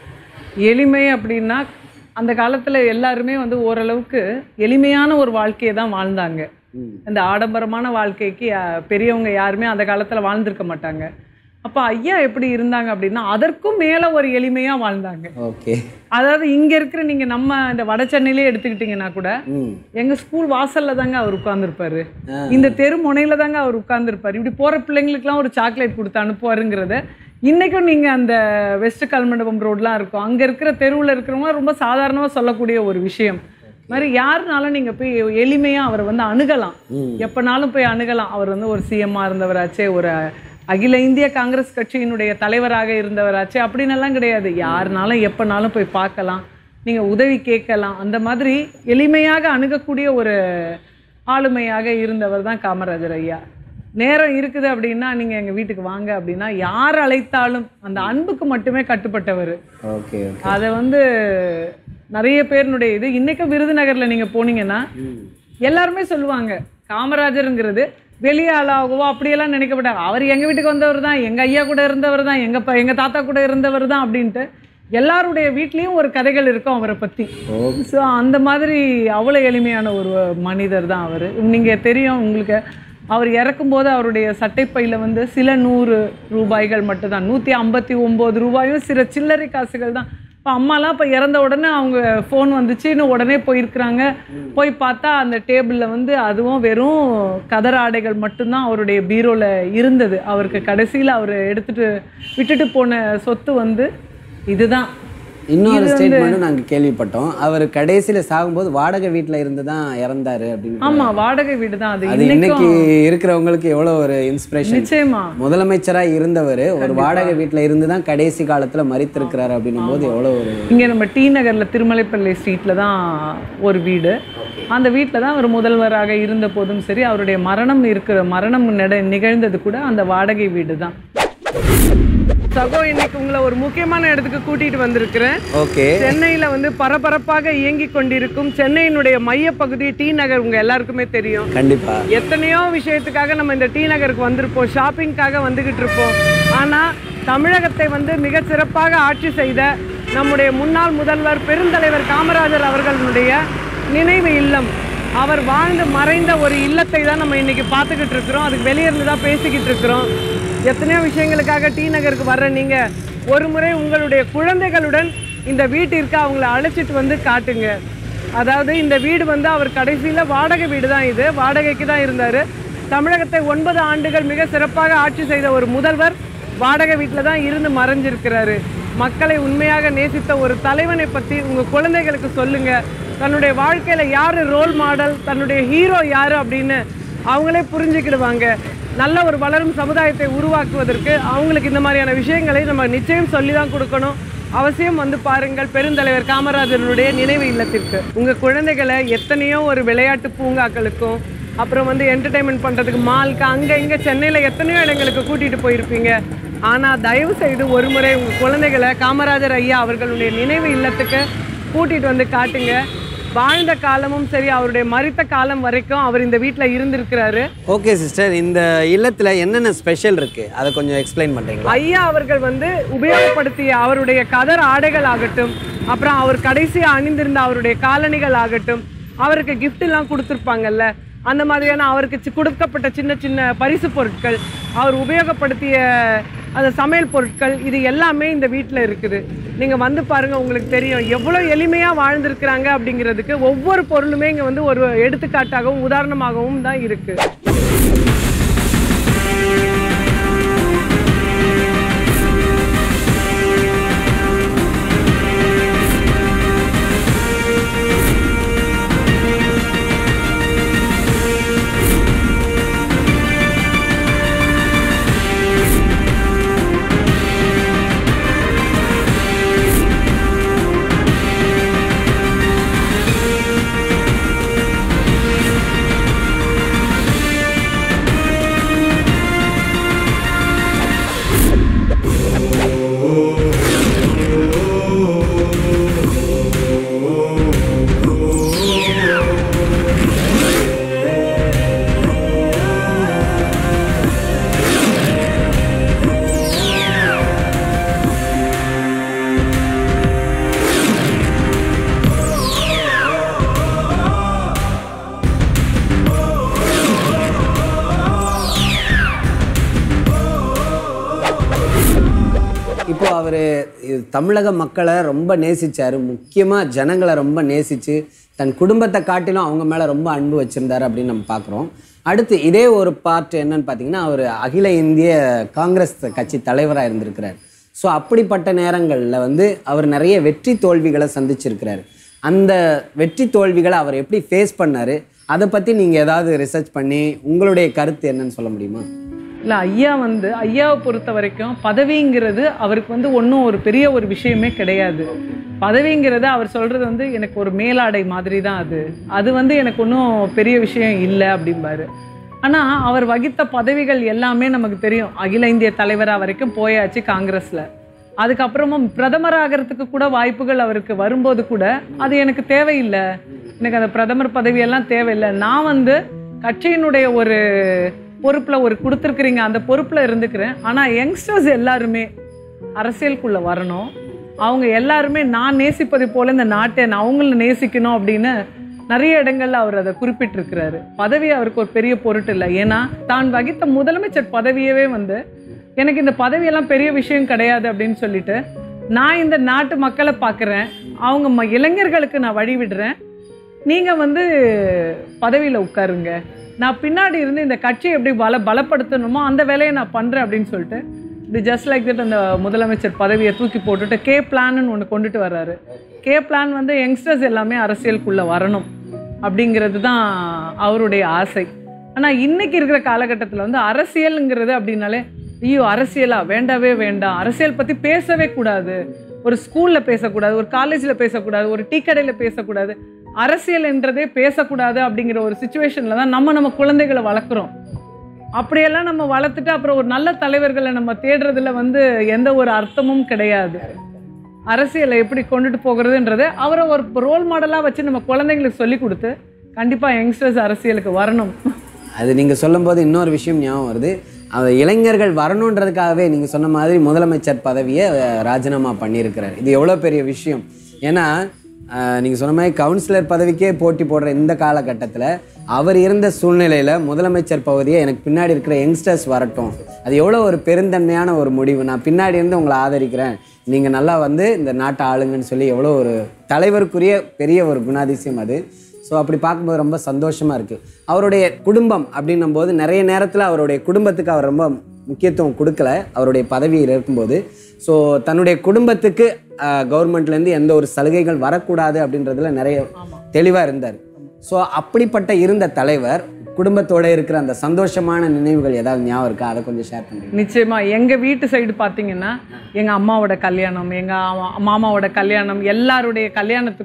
எளிமை அப்படின்னா அந்த காலத்துல எல்லாருமே வந்து ஓரளவுக்கு எளிமையான ஒரு வாழ்க்கையை தான் வாழ்ந்தாங்க இந்த ஆடம்பரமான வாழ்க்கைக்கு அஹ், பெரியவங்க யாருமே அந்த காலத்துல வாழ்ந்திருக்க மாட்டாங்க அப்போ ஐயா எப்படி இருந்தாங்க அப்படின்னா அதற்கும் மேல ஒரு எளிமையா வாழ்ந்தாங்க ஓகே அதாவது இங்க இருக்கிற நீங்க நம்ம இந்த வட சென்னையிலே எடுத்துக்கிட்டீங்கன்னா கூட ம் எங்க ஸ்கூல் வாசல்ல தாங்க அவர் உட்கார்ந்துருப்பாரு இந்த தெரு முனையில தாங்க அவர் உட்கார்ந்துருப்பாரு இப்படி போற பிள்ளைங்களுக்குலாம் ஒரு சாக்லேட் கொடுத்து அனுப்புவாருங்கிறத இன்னைக்கும் நீங்க அந்த வெஸ்ட் கல்மண்டபம் ரோட்லாம் இருக்கும் அங்க இருக்கிற தெருவுல இருக்கிறவங்க ரொம்ப சாதாரணமா சொல்லக்கூடிய ஒரு விஷயம் மாதிரி யாருனாலும் நீங்க போய் எளிமையா அவரை வந்து அணுகலாம் எப்பனாலும் போய் அணுகலாம் அவர் வந்து ஒரு சிஎம்மா இருந்தவராச்சே ஒரு அகில இந்திய காங்கிரஸ் கட்சியினுடைய தலைவராக இருந்தவராச்சே அப்படின்னு எல்லாம் கிடையாது யாருனாலும் எப்பனாலும் போய் பார்க்கலாம் நீங்க உதவி கேட்கலாம் அந்த மாதிரி எளிமையாக அணுகக்கூடிய ஒரு ஆளுமையாக இருந்தவர் தான் காமராஜர் ஐயா நேரம் இருக்குது அப்படின்னா நீங்க எங்க வீட்டுக்கு வாங்க அப்படின்னா யார் அழைத்தாலும் அந்த அன்புக்கு மட்டுமே கட்டுப்பட்டவர் ஓகே ஓகே அதை வந்து நிறைய பேருனுடைய இது இன்னைக்கும் விருதுநகர்ல நீங்க போனீங்கன்னா எல்லாருமே சொல்லுவாங்க காமராஜருங்கிறது வெளியாளாகவோ அப்படியெல்லாம் நினைக்கப்பட்டாங்க அவர் எங்க வீட்டுக்கு வந்தவர் தான் எங்க ஐயா கூட இருந்தவர் தான் எங்க ப- எங்க தாத்தா கூட இருந்தவர் தான் அப்படின்ட்டு எல்லாருடைய வீட்லயும் ஒரு கதைகள் இருக்கும் அவரை பத்தி ஸோ அந்த மாதிரி அவ்வளோ எளிமையான ஒரு மனிதர் தான் அவர் நீங்க தெரியும் உங்களுக்கு அவர் இறக்கும்போது அவருடைய சட்டைப்பையில வந்து சில நூறு ரூபாய்கள் மட்டும்தான் நூற்றி ஐம்பத்தி ஒம்பது ரூபாயும் சில சில்லறை காசுகள் தான் இப்போ அம்மாலாம் இப்போ இறந்த உடனே அவங்க ஃபோன் வந்துச்சுன்னு உடனே போயிருக்கிறாங்க போய் பார்த்தா அந்த டேபிளில் வந்து அதுவும் வெறும் கதர் ஆடைகள் மட்டும்தான் அவருடைய பீரோவில் இருந்தது அவருக்கு கடைசியில் அவர் எடுத்துட்டு விட்டுட்டு போன சொத்து வந்து இதுதான் இன்னொரு ஸ்டேட்மெண்ட்டும் நாங்க கேள்விப்பட்டோம் அவர் கடைசியில சாகும்போது வாடகை வீட்ல இருந்து தான் இறந்தாரு அப்படின்னு ஆமா வாடகை வீடு தான் அது அது இன்னைக்கு இன்னைக்கும் இருக்கிறவங்களுக்கு எவ்வளவு ஒரு இன்ஸ்பிரேஷன் நிச்சயமா முதலமைச்சரா இருந்தவர் ஒரு வாடகை வீட்ல இருந்து தான் கடைசி காலத்துல மறித்திருக்கிறாரு அப்படின்னும் போது எவ்வளவு ஒரு இங்கே நம்ம டி நகரில் திருமலைப்பள்ளி ஸ்ட்ரீட்டில் தான் ஒரு வீடு அந்த வீட்டில் தான் அவர் முதல்வராக இருந்த போதும் சரி அவருடைய மரணம் இருக்கிற மரணம் நட நிகழ்ந்தது கூட அந்த வாடகை வீடு தான் சகோ இன்னைக்கு உங்களை ஒரு முக்கியமான இடத்துக்கு கூட்டிட்டு வந்திருக்கிறேன் ஓகே சென்னையில வந்து பரபரப்பாக இயங்கிக் கொண்டிருக்கும் சென்னையினுடைய மையப்பகுதி டி நகர் உங்க எல்லாருக்குமே தெரியும் கண்டிப்பா எத்தனையோ விஷயத்துக்காக நம்ம இந்த டி நகருக்கு வந்திருப்போம் ஷாப்பிங்காக வந்துகிட்டு இருப்போம் ஆனால் தமிழகத்தை வந்து மிக சிறப்பாக ஆட்சி செய்த நம்முடைய முன்னாள் முதல்வர் பெருந்தலைவர் காமராஜர் அவர்களுடைய நினைவு இல்லம் அவர் வாழ்ந்து மறைந்த ஒரு இல்லத்தை தான் நம்ம இன்னைக்கு பார்த்துக்கிட்டு இருக்கிறோம் அதுக்கு வெளியே இருந்து தான் பேசிக்கிட்டு இருக்கிறோம் எத்தனையோ விஷயங்களுக்காக டி நகருக்கு வர்ற நீங்க ஒரு முறை உங்களுடைய குழந்தைகளுடன் இந்த வீட்டிற்கு அவங்கள அழைச்சிட்டு வந்து காட்டுங்க அதாவது இந்த வீடு வந்து அவர் கடைசியில் வாடகை வீடு தான் இது வாடகைக்கு தான் இருந்தார் தமிழகத்தை ஒன்பது ஆண்டுகள் மிக சிறப்பாக ஆட்சி செய்த ஒரு முதல்வர் வாடகை வீட்டில் தான் இருந்து மறைஞ்சிருக்கிறாரு மக்களை உண்மையாக நேசித்த ஒரு தலைவனை பற்றி உங்கள் குழந்தைகளுக்கு சொல்லுங்க தன்னுடைய வாழ்க்கையில் யார் ரோல் மாடல் தன்னுடைய ஹீரோ யார் அப்படின்னு அவங்களே புரிஞ்சுக்கிடுவாங்க நல்ல ஒரு வளரும் சமுதாயத்தை உருவாக்குவதற்கு அவங்களுக்கு இந்த மாதிரியான விஷயங்களை நம்ம நிச்சயம் சொல்லி தான் கொடுக்கணும் அவசியம் வந்து பாருங்கள் பெருந்தலைவர் காமராஜருடைய நினைவு இல்லத்திற்கு உங்க குழந்தைகளை எத்தனையோ ஒரு விளையாட்டு பூங்காக்களுக்கும் அப்புறம் வந்து என்டர்டைன்மெண்ட் பண்ணுறதுக்கு மால்க்கு அங்கே இங்கே சென்னையில் எத்தனையோ இடங்களுக்கு கூட்டிகிட்டு போயிருப்பீங்க ஆனால் தயவு செய்து ஒரு முறை உங்கள் குழந்தைகளை காமராஜர் ஐயா அவர்களுடைய நினைவு இல்லத்துக்கு கூட்டிகிட்டு வந்து காட்டுங்க வாழ்ந்த காலமும் சரி அவருடைய மரித்த காலம் வரைக்கும் அவர் இந்த வீட்டில் இருந்திருக்கிறாரு ஓகே சிஸ்டர் இந்த இல்லத்துல என்னென்ன ஸ்பெஷல் இருக்கு அதை கொஞ்சம் எக்ஸ்பிளைன் பண்றீங்களா ஐயா அவர்கள் வந்து உபயோகப்படுத்திய அவருடைய கதர் ஆடைகள் ஆகட்டும் அப்புறம் அவர் கடைசியா அணிந்திருந்த அவருடைய காலணிகள் ஆகட்டும் அவருக்கு gift எல்லாம் கொடுத்துருப்பாங்கல்ல அந்த மாதிரியான அவருக்கு சி- கொடுக்கப்பட்ட சின்ன சின்ன பரிசு பொருட்கள் அவர் உபயோகப்படுத்திய அந்த சமையல் பொருட்கள் இது எல்லாமே இந்த வீட்டில் இருக்குது நீங்கள் வந்து பாருங்க உங்களுக்கு தெரியும் எவ்வளோ எளிமையாக வாழ்ந்திருக்கிறாங்க அப்படிங்கிறதுக்கு ஒவ்வொரு பொருளுமே இங்கே வந்து ஒரு எடுத்துக்காட்டாகவும் உதாரணமாகவும் தான் இருக்குது இப்போ அவர் தமிழக மக்களை ரொம்ப நேசிச்சாரு முக்கியமா ஜனங்களை ரொம்ப நேசிச்சு தன் குடும்பத்தை காட்டிலும் அவங்க மேல ரொம்ப அன்பு வச்சிருந்தாரு அப்படின்னு நம்ம பார்க்குறோம் அடுத்து இதே ஒரு பார்ட் என்னன்னு பார்த்தீங்கன்னா அவர் அகில இந்திய காங்கிரஸ் கட்சி தலைவராக இருந்திருக்கிறார் ஸோ அப்படிப்பட்ட நேரங்களில் வந்து அவர் நிறைய வெற்றி தோல்விகளை சந்திச்சிருக்கிறாரு அந்த வெற்றி தோல்விகளை அவர் எப்படி ஃபேஸ் பண்ணாரு அதை பற்றி நீங்கள் ஏதாவது ரிசர்ச் பண்ணி உங்களுடைய கருத்து என்னன்னு சொல்ல முடியுமா இல்லை ஐயா வந்து ஐயாவை பொறுத்த வரைக்கும் பதவிங்கிறது அவருக்கு வந்து ஒன்றும் ஒரு பெரிய ஒரு விஷயமே கிடையாது பதவிங்கிறது அவர் சொல்கிறது வந்து எனக்கு ஒரு மேலாடை மாதிரி தான் அது அது வந்து எனக்கு ஒன்றும் பெரிய விஷயம் இல்லை அப்படிம்பாரு ஆனால் அவர் வகித்த பதவிகள் எல்லாமே நமக்கு தெரியும் அகில இந்திய தலைவராக வரைக்கும் போயாச்சு காங்கிரஸில் அதுக்கப்புறமும் பிரதமர் ஆகிறதுக்கு கூட வாய்ப்புகள் அவருக்கு வரும்போது கூட அது எனக்கு தேவையில்லை எனக்கு அந்த பிரதமர் பதவியெல்லாம் தேவையில்லை நான் வந்து கட்சியினுடைய ஒரு பொறுப்பில் ஒரு கொடுத்துருக்குறீங்க அந்த பொறுப்பில் இருந்துக்கிறேன் ஆனால் யங்ஸ்டர்ஸ் எல்லாருமே அரசியலுக்குள்ளே வரணும் அவங்க எல்லாருமே நான் நேசிப்பதை போல இந்த நாட்டை நான் அவங்கள நேசிக்கணும் அப்படின்னு நிறைய இடங்கள்ல அவர் அதை குறிப்பிட்டிருக்கிறாரு பதவி அவருக்கு ஒரு பெரிய பொருட்டு இல்லை ஏன்னா தான் வகித்த முதலமைச்சர் பதவியவே வந்து எனக்கு இந்த பதவியெல்லாம் பெரிய விஷயம் கிடையாது அப்படின்னு சொல்லிட்டு நான் இந்த நாட்டு மக்களை பார்க்குறேன் அவங்க ம இளைஞர்களுக்கு நான் வழி விடுறேன் நீங்கள் வந்து பதவியில் உட்காருங்க நான் பின்னாடி இருந்து இந்த கட்சியை எப்படி பல பலப்படுத்தணுமோ அந்த வேலையை நான் பண்ணுறேன் அப்படின்னு சொல்லிட்டு இது ஜஸ்ட் லைக் தட் அந்த முதலமைச்சர் பதவியை தூக்கி போட்டுட்டு கே பிளான்னு ஒன்று கொண்டுட்டு வர்றாரு கே பிளான் வந்து யங்ஸ்டர்ஸ் எல்லாமே அரசியலுக்குள்ளே வரணும் அப்படிங்கிறது தான் அவருடைய ஆசை ஆனால் இன்னைக்கு இருக்கிற காலகட்டத்தில் வந்து அரசியலுங்கிறது அப்படின்னாலே ஐயோ அரசியலா வேண்டவே வேண்டாம் அரசியல் பற்றி பேசவே கூடாது ஒரு ஸ்கூலில் பேசக்கூடாது ஒரு காலேஜில் பேசக்கூடாது ஒரு டீ கடையில் பேசக்கூடாது அரசியல் என்றதே பேசக்கூடாது அப்படிங்கிற ஒரு சுச்சுவேஷனில் தான் நம்ம நம்ம குழந்தைகளை வளர்க்குறோம் அப்படியெல்லாம் நம்ம வளர்த்துட்டு அப்புறம் ஒரு நல்ல தலைவர்களை நம்ம தேடுறதுல வந்து எந்த ஒரு அர்த்தமும் கிடையாது அரசியலை எப்படி கொண்டுட்டு போகிறதுன்றது அவரை ஒரு ரோல் மாடலாக வச்சு நம்ம குழந்தைங்களுக்கு சொல்லி கொடுத்து கண்டிப்பாக யங்ஸ்டர்ஸ் அரசியலுக்கு வரணும் அது நீங்கள் சொல்லும்போது இன்னொரு விஷயம் ஞாபகம் வருது அந்த இளைஞர்கள் வரணுன்றதுக்காகவே நீங்கள் சொன்ன மாதிரி முதலமைச்சர் பதவியை அஹ், ராஜினாமா பண்ணியிருக்கிறார் இது எவ்வளோ பெரிய விஷயம் ஏன்னா நீங்கள் சொன்ன மாதிரி கவுன்சிலர் பதவிக்கே போட்டி போடுற இந்த காலகட்டத்தில் அவர் இருந்த சூழ்நிலையில் முதலமைச்சர் பகுதியை எனக்கு பின்னாடி இருக்கிற யங்ஸ்டர்ஸ் வரட்டும் அது எவ்வளோ ஒரு பெருந்தன்மையான ஒரு முடிவு நான் பின்னாடி இருந்து உங்களை ஆதரிக்கிறேன் நீங்கள் நல்லா வந்து இந்த நாட்டை ஆளுங்கன்னு சொல்லி எவ்வளோ ஒரு தலைவருக்குரிய பெரிய ஒரு குணாதிசயம் அது ஸோ அப்படி பார்க்கும்போது ரொம்ப சந்தோஷமாக இருக்குது அவருடைய குடும்பம் அப்படின்னும் போது நிறைய நேரத்தில் அவருடைய குடும்பத்துக்கு அவர் ரொம்ப முக்கியத்துவம் கொடுக்கல அவருடைய பதவியில் இருக்கும்போது ஸோ தன்னுடைய குடும்பத்துக்கு கவர்மெண்ட்லேருந்து எந்த ஒரு சலுகைகள் வரக்கூடாது அப்படின்றதுல நிறைய தெளிவாக இருந்தார் ஸோ அப்படிப்பட்ட இருந்த தலைவர் குடும்பத்தோட இருக்கிற அந்த சந்தோஷமான நினைவுகள் ஏதாவது ஞாபகம் இருக்கா அதை கொஞ்சம் ஷேர் பண்ணுங்க நிச்சயமா எங்க வீட்டு சைடு பார்த்தீங்கன்னா எங்க அம்மாவோட கல்யாணம் எங்க அம்மா- மாமாவோட கல்யாணம் எல்லாருடைய கல்யாணத்துக்கும்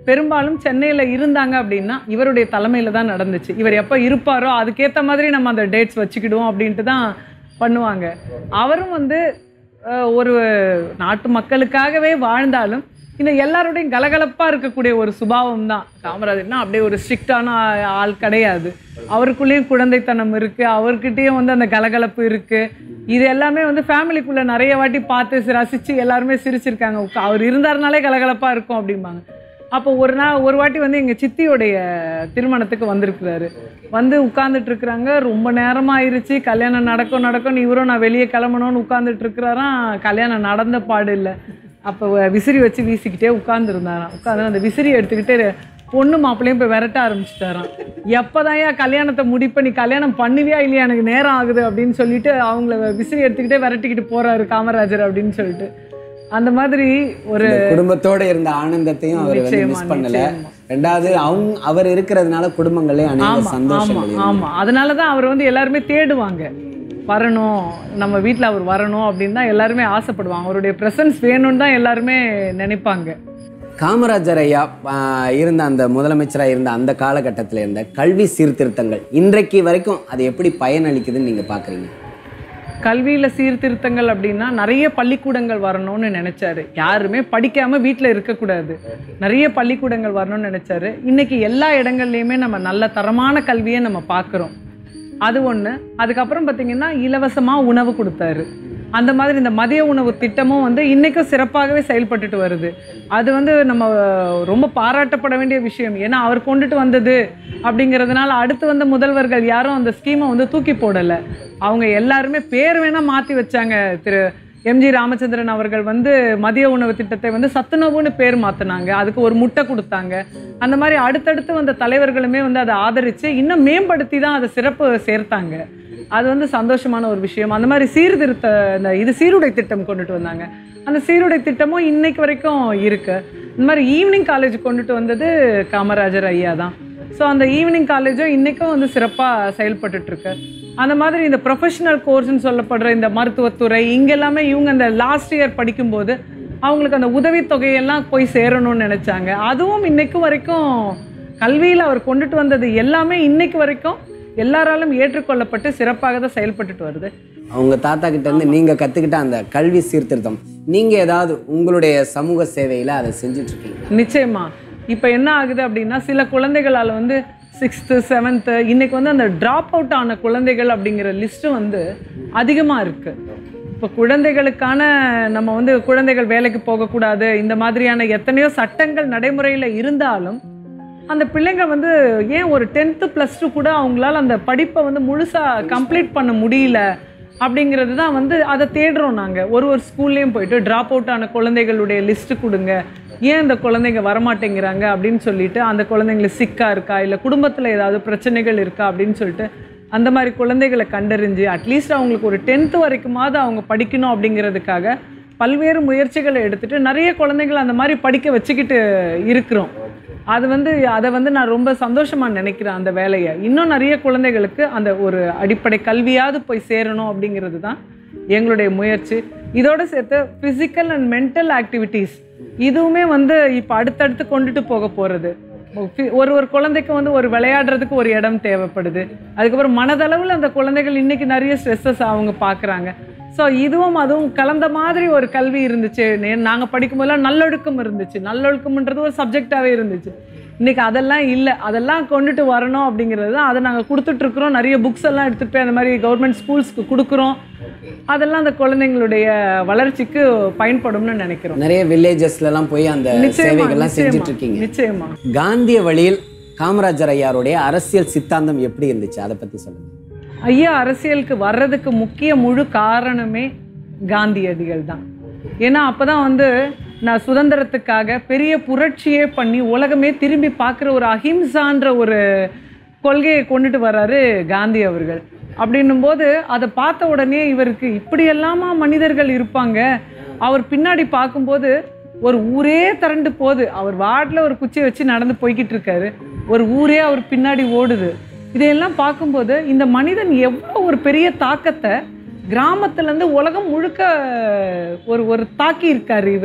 பெரும்பாலும் சென்னையில் இருந்தாங்க அப்படின்னா இவருடைய தலைமையில் தான் நடந்துச்சு இவர் எப்போ இருப்பாரோ அதுக்கேற்ற மாதிரி நம்ம அந்த டேட்ஸ் வச்சுக்கிடுவோம் அப்படின்ட்டு தான் பண்ணுவாங்க அவரும் வந்து அஹ், ஒரு நாட்டு மக்களுக்காகவே வாழ்ந்தாலும் இந்த எல்லாரோடையும் கலகலப்பாக இருக்கக்கூடிய ஒரு சுபாவம் தான் காமராஜர்னா அப்படியே ஒரு ஸ்ட்ரிக்டான ஆள் கிடையாது அவருக்குள்ளேயும் குழந்தைத்தனம் இருக்குது அவர்கிட்டயும் வந்து அந்த கலகலப்பு இருக்குது இது எல்லாமே வந்து ஃபேமிலிக்குள்ளே நிறைய வாட்டி பார்த்து ரசித்து எல்லாருமே சிரிச்சிருக்காங்க உக்கா- அவர் இருந்தாருனாலே கலகலப்பாக இருக்கும் அப்படிம்பாங்க அப்போ ஒரு நாள் ஒரு வாட்டி வந்து எங்கள் சித்தியோடைய திருமணத்துக்கு வந்திருக்கிறாரு வந்து உட்கார்ந்துட்டு இருக்கிறாங்க ரொம்ப நேரமாக ஆயிருச்சு கல்யாணம் நடக்கும் நடக்கும் இவரும் நான் வெளியே கிளம்பணும்னு உட்கார்ந்துட்டு இருக்கிறாராம் கல்யாணம் நடந்த பாடு இல்லை அப்போ விசிறி வச்சு வீசிக்கிட்டே உட்காந்துருந்தாராம் உட்காந்து அந்த விசிறி எடுத்துக்கிட்டு பொண்ணு மாப்பிள்ளையும் போய் விரட்ட ஆரம்பிச்சிட்டாராம் எப்போதான்யா கல்யாணத்தை முடிப்ப நீ கல்யாணம் பண்ணுவியா இல்லையா எனக்கு நேரம் ஆகுது அப்படின்னு சொல்லிட்டு அவங்கள விசிறி எடுத்துக்கிட்டே விரட்டிக்கிட்டு போறாரு காமராஜர் அப்படின்னு சொல்லிட்டு அந்த மாதிரி ஒரு இந்த குடும்பத்தோட இருந்த ஆனந்தத்தையும் அவர் வந்து நிச்சயமா, மிஸ் பண்ணல நிச்சயமா. ரெண்டாவது அவங்க அவர் இருக்கிறதுனால குடும்பங்களே அநேக ஆமா ஆமா சந்தோஷங்கள் ஆமா அதனால தான் அவர் வந்து எல்லாருமே தேடுவாங்க வரணும் நம்ம வீட்டில் அவர் வரணும் அப்படின்னு தான் எல்லாருமே ஆசைப்படுவாங்க அவருடைய ப்ரெசன்ஸ் வேணும்னு தான் எல்லாருமே நினைப்பாங்க காமராஜர் ஐயா ஆ, இருந்த அந்த முதலமைச்சராக இருந்த அந்த காலகட்டத்தில் இருந்த கல்வி சீர்திருத்தங்கள் இன்றைக்கு வரைக்கும் அது எப்படி பயனளிக்குதுன்னு நீங்கள் பார்க்குறீங்க கல்வியில் சீர்திருத்தங்கள் அப்படின்னா நிறைய பள்ளிக்கூடங்கள் வரணும்னு நினைச்சாரு யாருமே படிக்காம வீட்டில் இருக்கக்கூடாது நிறைய பள்ளிக்கூடங்கள் வரணும்னு நினைச்சாரு இன்னைக்கு எல்லா இடங்கள்லையுமே நம்ம நல்ல தரமான கல்வியை நம்ம பார்க்குறோம் அது ஒன்று அதுக்கப்புறம் பார்த்தீங்கன்னா இலவசமாக உணவு கொடுத்தாரு அந்த மாதிரி இந்த மதிய உணவு திட்டமும் வந்து இன்றைக்கும் சிறப்பாகவே செயல்பட்டுட்டு வருது அது வந்து நம்ம ரொம்ப பாராட்டப்பட வேண்டிய விஷயம் ஏன்னா அவர் கொண்டுட்டு வந்தது அப்படிங்கிறதுனால அடுத்து வந்த முதல்வர்கள் யாரும் அந்த ஸ்கீமை வந்து தூக்கி போடலை அவங்க எல்லாருமே பேர் வேணால் மாற்றி வச்சாங்க திரு எம்ஜி ராமச்சந்திரன் அவர்கள் வந்து மதிய உணவு திட்டத்தை வந்து சத்துணவுன்னு பேர் மாற்றினாங்க அதுக்கு ஒரு முட்டை கொடுத்தாங்க அந்த மாதிரி அடுத்தடுத்து வந்த தலைவர்களுமே வந்து அதை ஆதரித்து இன்னும் மேம்படுத்தி தான் அதை சிறப்பு சேர்த்தாங்க அது வந்து சந்தோஷமான ஒரு விஷயம் அந்த மாதிரி சீர்திருத்த இந்த இது சீருடை திட்டம் கொண்டுட்டு வந்தாங்க அந்த சீருடை திட்டமும் இன்னைக்கு வரைக்கும் இருக்கு இந்த மாதிரி ஈவினிங் காலேஜ் கொண்டுட்டு வந்தது காமராஜர் ஐயா தான் ஸோ அந்த ஈவினிங் காலேஜும் இன்றைக்கும் வந்து சிறப்பாக செயல்பட்டுட்டு இருக்கு அந்த மாதிரி இந்த ப்ரொஃபஷனல் கோர்ஸ்னு சொல்லப்படுற இந்த மருத்துவத்துறை இங்க எல்லாமே இவங்க அந்த லாஸ்ட் இயர் படிக்கும்போது அவங்களுக்கு அந்த உதவித்தொகையெல்லாம் போய் சேரணும்னு நினைச்சாங்க அதுவும் இன்னைக்கு வரைக்கும் கல்வியில் அவர் கொண்டுட்டு வந்தது எல்லாமே இன்னைக்கு வரைக்கும் எல்லாராலும் ஏற்றுக்கொள்ளப்பட்டு சிறப்பாக தான் செயல்பட்டுட்டு வருது அவங்க தாத்தா கிட்ட இருந்து நீங்கள் கற்றுக்கிட்ட அந்த கல்வி சீர்திருத்தம் நீங்கள் ஏதாவது உங்களுடைய சமூக சேவையில் அதை செஞ்சுட்டு இருக்கீங்க நிச்சயமா இப்போ என்ன ஆகுது அப்படின்னா சில குழந்தைகளால் வந்து சிக்ஸ்த்து செவன்த்து இன்னைக்கு வந்து அந்த ட்ராப் அவுட் ஆன குழந்தைகள் அப்படிங்கிற லிஸ்ட்டு வந்து அதிகமாக இருக்குது இப்போ குழந்தைகளுக்கான நம்ம வந்து குழந்தைகள் வேலைக்கு போகக்கூடாது இந்த மாதிரியான எத்தனையோ சட்டங்கள் நடைமுறையில் இருந்தாலும் அந்த பிள்ளைங்க வந்து ஏன் ஒரு டென்த்து ப்ளஸ் டூ கூட அவங்களால அந்த படிப்பை வந்து முழுசாக கம்ப்ளீட் பண்ண முடியல அப்படிங்கிறது தான் வந்து அதை தேடுறோம் நாங்கள் ஒரு ஒரு ஸ்கூல்லேயும் போயிட்டு ட்ராப் அவுட் ஆன குழந்தைகளுடைய லிஸ்ட்டு கொடுங்க ஏன் இந்த குழந்தைங்க வரமாட்டேங்கிறாங்க அப்படின்னு சொல்லிட்டு அந்த குழந்தைங்களுக்கு சிக்கா இருக்கா இல்லை குடும்பத்தில் ஏதாவது பிரச்சனைகள் இருக்கா அப்படின்னு சொல்லிட்டு அந்த மாதிரி குழந்தைகளை கண்டறிஞ்சு அட்லீஸ்ட் அவங்களுக்கு ஒரு டென்த்து வரைக்குமாவது அவங்க படிக்கணும் அப்படிங்கிறதுக்காக பல்வேறு முயற்சிகளை எடுத்துட்டு நிறைய குழந்தைகளை அந்த மாதிரி படிக்க வச்சுக்கிட்டு இருக்கிறோம் அது வந்து அதை வந்து நான் ரொம்ப சந்தோஷமா நினைக்கிறேன் அந்த வேலையை இன்னும் நிறைய குழந்தைகளுக்கு அந்த ஒரு அடிப்படை கல்வியாவது போய் சேரணும் அப்படிங்கிறது தான் எங்களுடைய முயற்சி இதோட சேர்த்து ஃபிசிக்கல் அண்ட் மென்டல் ஆக்டிவிட்டீஸ் இதுவுமே வந்து இப்போ அடுத்தடுத்து கொண்டுட்டு போக போகிறது ஒரு ஒரு குழந்தைக்கு வந்து ஒரு விளையாடுறதுக்கு ஒரு இடம் தேவைப்படுது அதுக்கப்புறம் மனதளவில் அந்த குழந்தைகள் இன்னைக்கு நிறைய ஸ்ட்ரெஸ்ஸஸ் அவங்க பார்க்குறாங்க ஸோ இதுவும் அதுவும் கலந்த மாதிரி ஒரு கல்வி இருந்துச்சு நாங்கள் படிக்கும்போதெல்லாம் நல்லொழுக்கம் இருந்துச்சு நல்லொழுக்கம்ன்றது ஒரு சப்ஜெக்டாகவே இருந்துச்சு இன்னைக்கு அதெல்லாம் இல்லை அதெல்லாம் கொண்டுட்டு வரணும் அப்படிங்கிறது தான் அதை நாங்கள் கொடுத்துட்ருக்குறோம் நிறைய புக்ஸ் எல்லாம் எடுத்துகிட்டு போய் அந்த மாதிரி கவர்மெண்ட் ஸ்கூல்ஸ்க்கு கொடுக்குறோம் அதெல்லாம் அந்த குழந்தைங்களுடைய வளர்ச்சிக்கு பயன்படும்னு நினைக்கிறோம் நிறைய வில்லேஜஸ்லலாம் போய் அந்த நிச்சயமா சேவைகள்லாம் செஞ்சுட்டு நிச்சயமா இருக்கீங்க நிச்சயமா காந்திய வழியில் காமராஜர் ஐயாருடைய அரசியல் சித்தாந்தம் எப்படி இருந்துச்சு அதை பற்றி சொல்லுங்க ஐயா அரசியலுக்கு வர்றதுக்கு முக்கிய முழு காரணமே காந்தியடிகள் தான் ஏன்னா அப்பதான் வந்து நான் சுதந்திரத்துக்காக பெரிய புரட்சியே பண்ணி உலகமே திரும்பி பார்க்குற ஒரு அஹிம்சான்ற ஒரு கொள்கையை கொண்டுட்டு வர்றாரு காந்தி அவர்கள் அப்படின்னும் போது அதை பார்த்த உடனே இவருக்கு இப்படியெல்லாமா மனிதர்கள் இருப்பாங்க அவர் பின்னாடி பார்க்கும்போது ஒரு ஊரே திரண்டு போகுது அவர் வார்டில் ஒரு குச்சியை வச்சு நடந்து போய்கிட்டு இருக்காரு ஒரு ஊரே அவர் பின்னாடி ஓடுது இதையெல்லாம் பார்க்கும்போது இந்த மனிதன் எவ்வளோ ஒரு பெரிய தாக்கத்தை கிராமத்துலேருந்து உலகம் முழுக்க ஒரு ஒரு தாக்கி இருக்காரு இவர்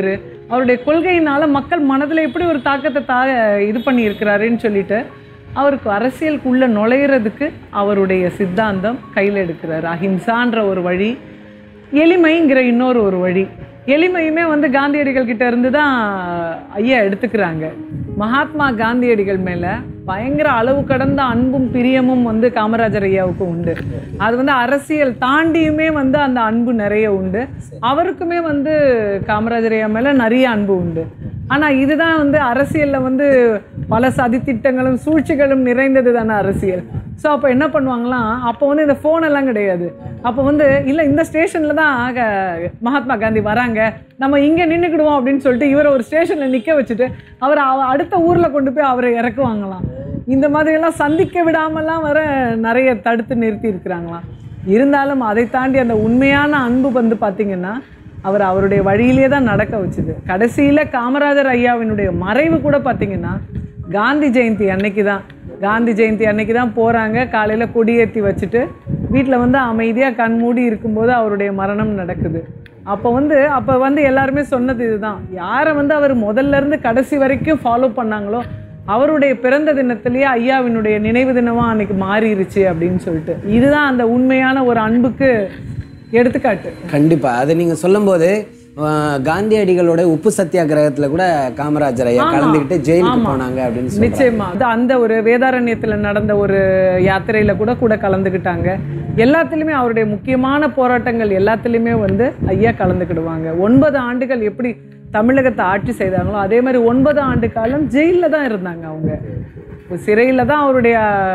அவருடைய கொள்கையினால மக்கள் மனதில் எப்படி ஒரு தாக்கத்தை தா இது பண்ணி இருக்கிறாருன்னு சொல்லிட்டு அவருக்கு அரசியலுக்குள்ளே நுழையிறதுக்கு அவருடைய சித்தாந்தம் கையில் எடுக்கிறார் அஹிம்சான்ற ஒரு வழி எளிமைங்கிற இன்னொரு ஒரு வழி எளிமையுமே வந்து காந்தியடிகள் கிட்ட இருந்து தான் ஐயா எடுத்துக்கிறாங்க மகாத்மா காந்தியடிகள் மேலே பயங்கர அளவு கடந்த அன்பும் பிரியமும் வந்து காமராஜர் ஐயாவுக்கு உண்டு அது வந்து அரசியல் தாண்டியுமே வந்து அந்த அன்பு நிறைய உண்டு அவருக்குமே வந்து காமராஜர் ஐயா மேலே நிறைய அன்பு உண்டு ஆனால் இதுதான் வந்து அரசியலில் வந்து பல சதித்திட்டங்களும் சூழ்ச்சிகளும் நிறைந்தது தானே அரசியல் ஸோ அப்போ என்ன பண்ணுவாங்களாம் அப்போ வந்து இந்த ஃபோன் எல்லாம் கிடையாது அப்போ வந்து இல்லை இந்த ஸ்டேஷனில் தான் க- மகாத்மா காந்தி வராங்க நம்ம இங்கே நின்றுக்கிடுவோம் அப்படின்னு சொல்லிட்டு இவரை ஒரு ஸ்டேஷனில் நிற்க வச்சுட்டு அவரை அவ- அடுத்த ஊரில் கொண்டு போய் அவரை இறக்குவாங்களாம் இந்த மாதிரியெல்லாம் சந்திக்க விடாமலாம் வர நிறைய தடுத்து நிறுத்தி இருக்கிறாங்களாம் இருந்தாலும் அதை தாண்டி அந்த உண்மையான அன்பு வந்து பார்த்தீங்கன்னா அவர் அவருடைய வழியிலே தான் நடக்க வச்சுது கடைசியில் காமராஜர் ஐயாவினுடைய மறைவு கூட பார்த்தீங்கன்னா காந்தி ஜெயந்தி அன்னைக்கு தான் காந்தி ஜெயந்தி அன்னைக்கு தான் போகிறாங்க காலையில் கொடியேற்றி வச்சுட்டு வீட்டில் வந்து அமைதியாக கண் மூடி இருக்கும்போது அவருடைய மரணம் நடக்குது அப்போ வந்து அப்போ வந்து எல்லாருமே சொன்னது இதுதான் யாரை வந்து அவர் முதல்ல இருந்து கடைசி வரைக்கும் ஃபாலோ பண்ணாங்களோ அவருடைய பிறந்த தினத்திலேயே ஐயாவினுடைய நினைவு தினமாக அன்னைக்கு மாறிடுச்சு அப்படின்னு சொல்லிட்டு இதுதான் அந்த உண்மையான ஒரு அன்புக்கு எடுத்துக்காட்டு கண்டிப்பா அதை நீங்க சொல்லும்போது அஹ், காந்தியடிகளோட உப்பு சத்தியாகிரகத்துல கூட காமராஜர் ஐயா ஆமா. கலந்துக்கிட்டு ஜெயிலுக்கு ஆமா. போனாங்க அப்படின்னு சொல்றாங்க. நிச்சயமா அது அந்த ஒரு வேதாரண்யத்துல நடந்த ஒரு யாத்திரையில கூட கூட கலந்துக்கிட்டாங்க எல்லாத்துலேயுமே அவருடைய முக்கியமான போராட்டங்கள் எல்லாத்துலேயுமே வந்து ஐயா கலந்துக்கிடுவாங்க ஒன்பது ஆண்டுகள் எப்படி தமிழகத்தை ஆட்சி செய்தாங்களோ அதே மாதிரி ஒன்பது ஆண்டு காலம் ஜெயிலில் தான் இருந்தாங்க அவங்க சிறையில் தான் அவருடைய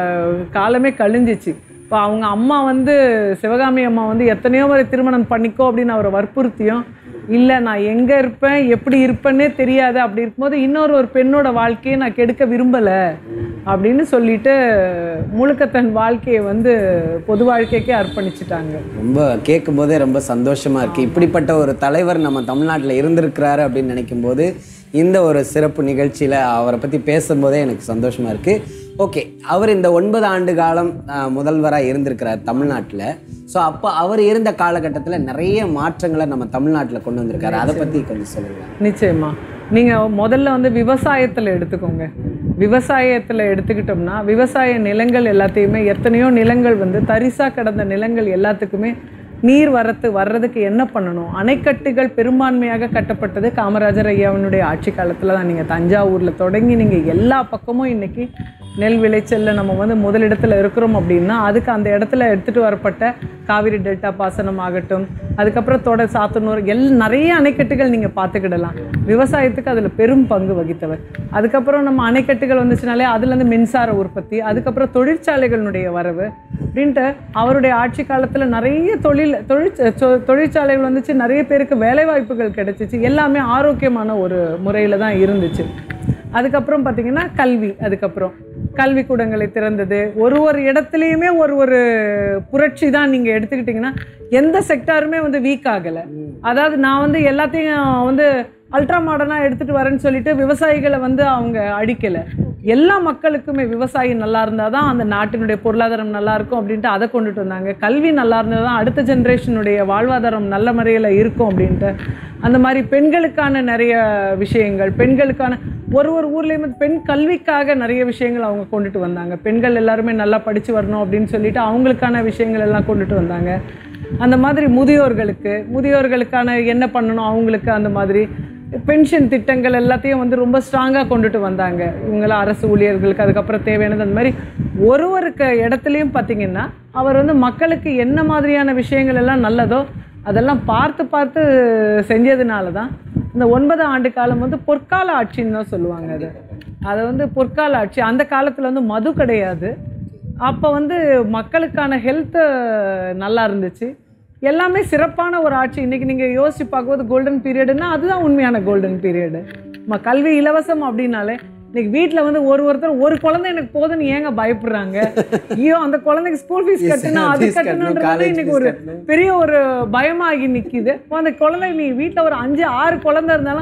காலமே கழிஞ்சிச்சு இப்போ அவங்க அம்மா வந்து சிவகாமி அம்மா வந்து எத்தனையோ முறை திருமணம் பண்ணிக்கோ அப்படின்னு அவரை வற்புறுத்தியும் இல்லை நான் எங்கே இருப்பேன் எப்படி இருப்பேன்னே தெரியாது அப்படி இருக்கும்போது இன்னொரு ஒரு பெண்ணோட வாழ்க்கையை நான் கெடுக்க விரும்பலை அப்படின்னு சொல்லிட்டு முழுக்க தன் வாழ்க்கையை வந்து பொது வாழ்க்கைக்கே அர்ப்பணிச்சிட்டாங்க ரொம்ப கேட்கும் போதே ரொம்ப சந்தோஷமா இருக்கு இப்படிப்பட்ட ஒரு தலைவர் நம்ம தமிழ்நாட்டில் இருந்திருக்கிறாரு அப்படின்னு நினைக்கும் போது இந்த ஒரு சிறப்பு நிகழ்ச்சியில அவரை பத்தி பேசும்போதே எனக்கு சந்தோஷமா இருக்கு ஓகே அவர் இந்த ஒன்பது ஆண்டு காலம் ஆஹ், முதல்வரா இருந்திருக்கிறார் தமிழ்நாட்டில் ஸோ அப்போ அவர் இருந்த காலகட்டத்தில் நிறைய மாற்றங்களை நம்ம தமிழ்நாட்டில் கொண்டு வந்திருக்காரு அதை பத்தி கொஞ்சம் சொல்லுங்க நிச்சயமா நீங்கள் முதல்ல வந்து விவசாயத்தில் எடுத்துக்கோங்க விவசாயத்தில் எடுத்துக்கிட்டோம்னா விவசாய நிலங்கள் எல்லாத்தையுமே எத்தனையோ நிலங்கள் வந்து தரிசா கிடந்த நிலங்கள் எல்லாத்துக்குமே நீர் வரத்து வர்றதுக்கு என்ன பண்ணணும் அணைக்கட்டுகள் பெரும்பான்மையாக கட்டப்பட்டது காமராஜர் ஐயாவினுடைய ஆட்சி காலத்தில் தான் நீங்கள் தஞ்சாவூரில் தொடங்கி நீங்கள் எல்லா பக்கமும் இன்னைக்கு நெல் விளைச்சலில் நம்ம வந்து முதலிடத்தில் இருக்கிறோம் அப்படின்னா அதுக்கு அந்த இடத்துல எடுத்துகிட்டு வரப்பட்ட காவிரி டெல்டா பாசனம் ஆகட்டும் அதுக்கப்புறம் தொடர் சாத்தனூர் எல் நிறைய அணைக்கட்டுகள் நீங்கள் பார்த்துக்கிடலாம் விவசாயத்துக்கு அதில் பெரும் பங்கு வகித்தவர் அதுக்கப்புறம் நம்ம அணைக்கட்டுகள் வந்துச்சுனாலே அதுலேருந்து மின்சார உற்பத்தி அதுக்கப்புறம் தொழிற்சாலைகளுடைய வரவு அப்படின்ட்டு அவருடைய ஆட்சி காலத்தில் நிறைய தொழில் தொழிற்ச சொ- தொழிற்சாலைகள் வந்துச்சு நிறைய பேருக்கு வேலைவாய்ப்புகள் கிடைச்சிச்சு எல்லாமே ஆரோக்கியமான ஒரு முறையில் தான் இருந்துச்சு அதுக்கப்புறம் பார்த்தீங்கன்னா கல்வி அதுக்கப்புறம் கல்விக்கூடங்களை திறந்தது ஒரு ஒரு இடத்துலையுமே ஒரு ஒரு புரட்சி தான் நீங்கள் எடுத்துக்கிட்டிங்கன்னா எந்த செக்டாருமே வந்து வீக் ஆகலை அதாவது நான் வந்து எல்லாத்தையும் வந்து அல்ட்ரா மாடர்னாக எடுத்துகிட்டு வரேன்னு சொல்லிட்டு விவசாயிகளை வந்து அவங்க அடிக்கலை எல்லா மக்களுக்குமே விவசாயி நல்லா இருந்தால் தான் அந்த நாட்டினுடைய பொருளாதாரம் நல்லா இருக்கும் அப்படின்ட்டு அதை கொண்டுட்டு வந்தாங்க கல்வி நல்லா இருந்தால் தான் அடுத்த ஜென்ரேஷனுடைய வாழ்வாதாரம் நல்ல முறையில் இருக்கும் அப்படின்ட்டு அந்த மாதிரி பெண்களுக்கான நிறைய விஷயங்கள் பெண்களுக்கான ஒரு ஒரு ஊர்லேயுமே பெண் கல்விக்காக நிறைய விஷயங்கள் அவங்க கொண்டுட்டு வந்தாங்க பெண்கள் எல்லாருமே நல்லா படித்து வரணும் அப்படின்னு சொல்லிட்டு அவங்களுக்கான விஷயங்கள் எல்லாம் கொண்டுட்டு வந்தாங்க அந்த மாதிரி முதியோர்களுக்கு முதியோர்களுக்கான என்ன பண்ணணும் அவங்களுக்கு அந்த மாதிரி பென்ஷன் திட்டங்கள் எல்லாத்தையும் வந்து ரொம்ப ஸ்ட்ராங்காக கொண்டுட்டு வந்தாங்க இவங்களாம் அரசு ஊழியர்களுக்கு அதுக்கப்புறம் தேவையானது அந்த மாதிரி ஒரு ஒரு க இடத்துலையும் பார்த்தீங்கன்னா அவர் வந்து மக்களுக்கு என்ன மாதிரியான விஷயங்கள் எல்லாம் நல்லதோ அதெல்லாம் பார்த்து பார்த்து செஞ்சதுனால தான் இந்த ஒன்பது ஆண்டு காலம் வந்து பொற்கால ஆட்சின்னு தான் சொல்லுவாங்க அது அதை வந்து பொற்கால ஆட்சி அந்த காலத்தில் வந்து மது கிடையாது அப்போ வந்து மக்களுக்கான ஹெல்த்து நல்லா இருந்துச்சு எல்லாமே சிறப்பான ஒரு ஆட்சி இன்னைக்கு நீங்கள் யோசிச்சு பார்க்கும்போது கோல்டன் பீரியடுன்னா அதுதான் உண்மையான கோல்டன் பீரியடு நம்ம கல்வி இலவசம் அப்படின்னாலே இன்னைக்கு வீட்டில் வந்து ஒரு ஒருத்தர் ஒரு குழந்தை எனக்கு போதுன்னு ஏங்க பயப்படுறாங்க ஐயோ அந்த குழந்தைக்கு ஸ்கூல் ஃபீஸ் கட்டணும் அது fees கட்டணும், கட்டணுன்றது college இன்னைக்கு fees ஒரு கட்டணும். பெரிய ஒரு பயமாகி நிக்குது அப்போ அந்த குழந்தை நீ வீட்டில் ஒரு அஞ்சு ஆறு குழந்தை இருந்தாலும்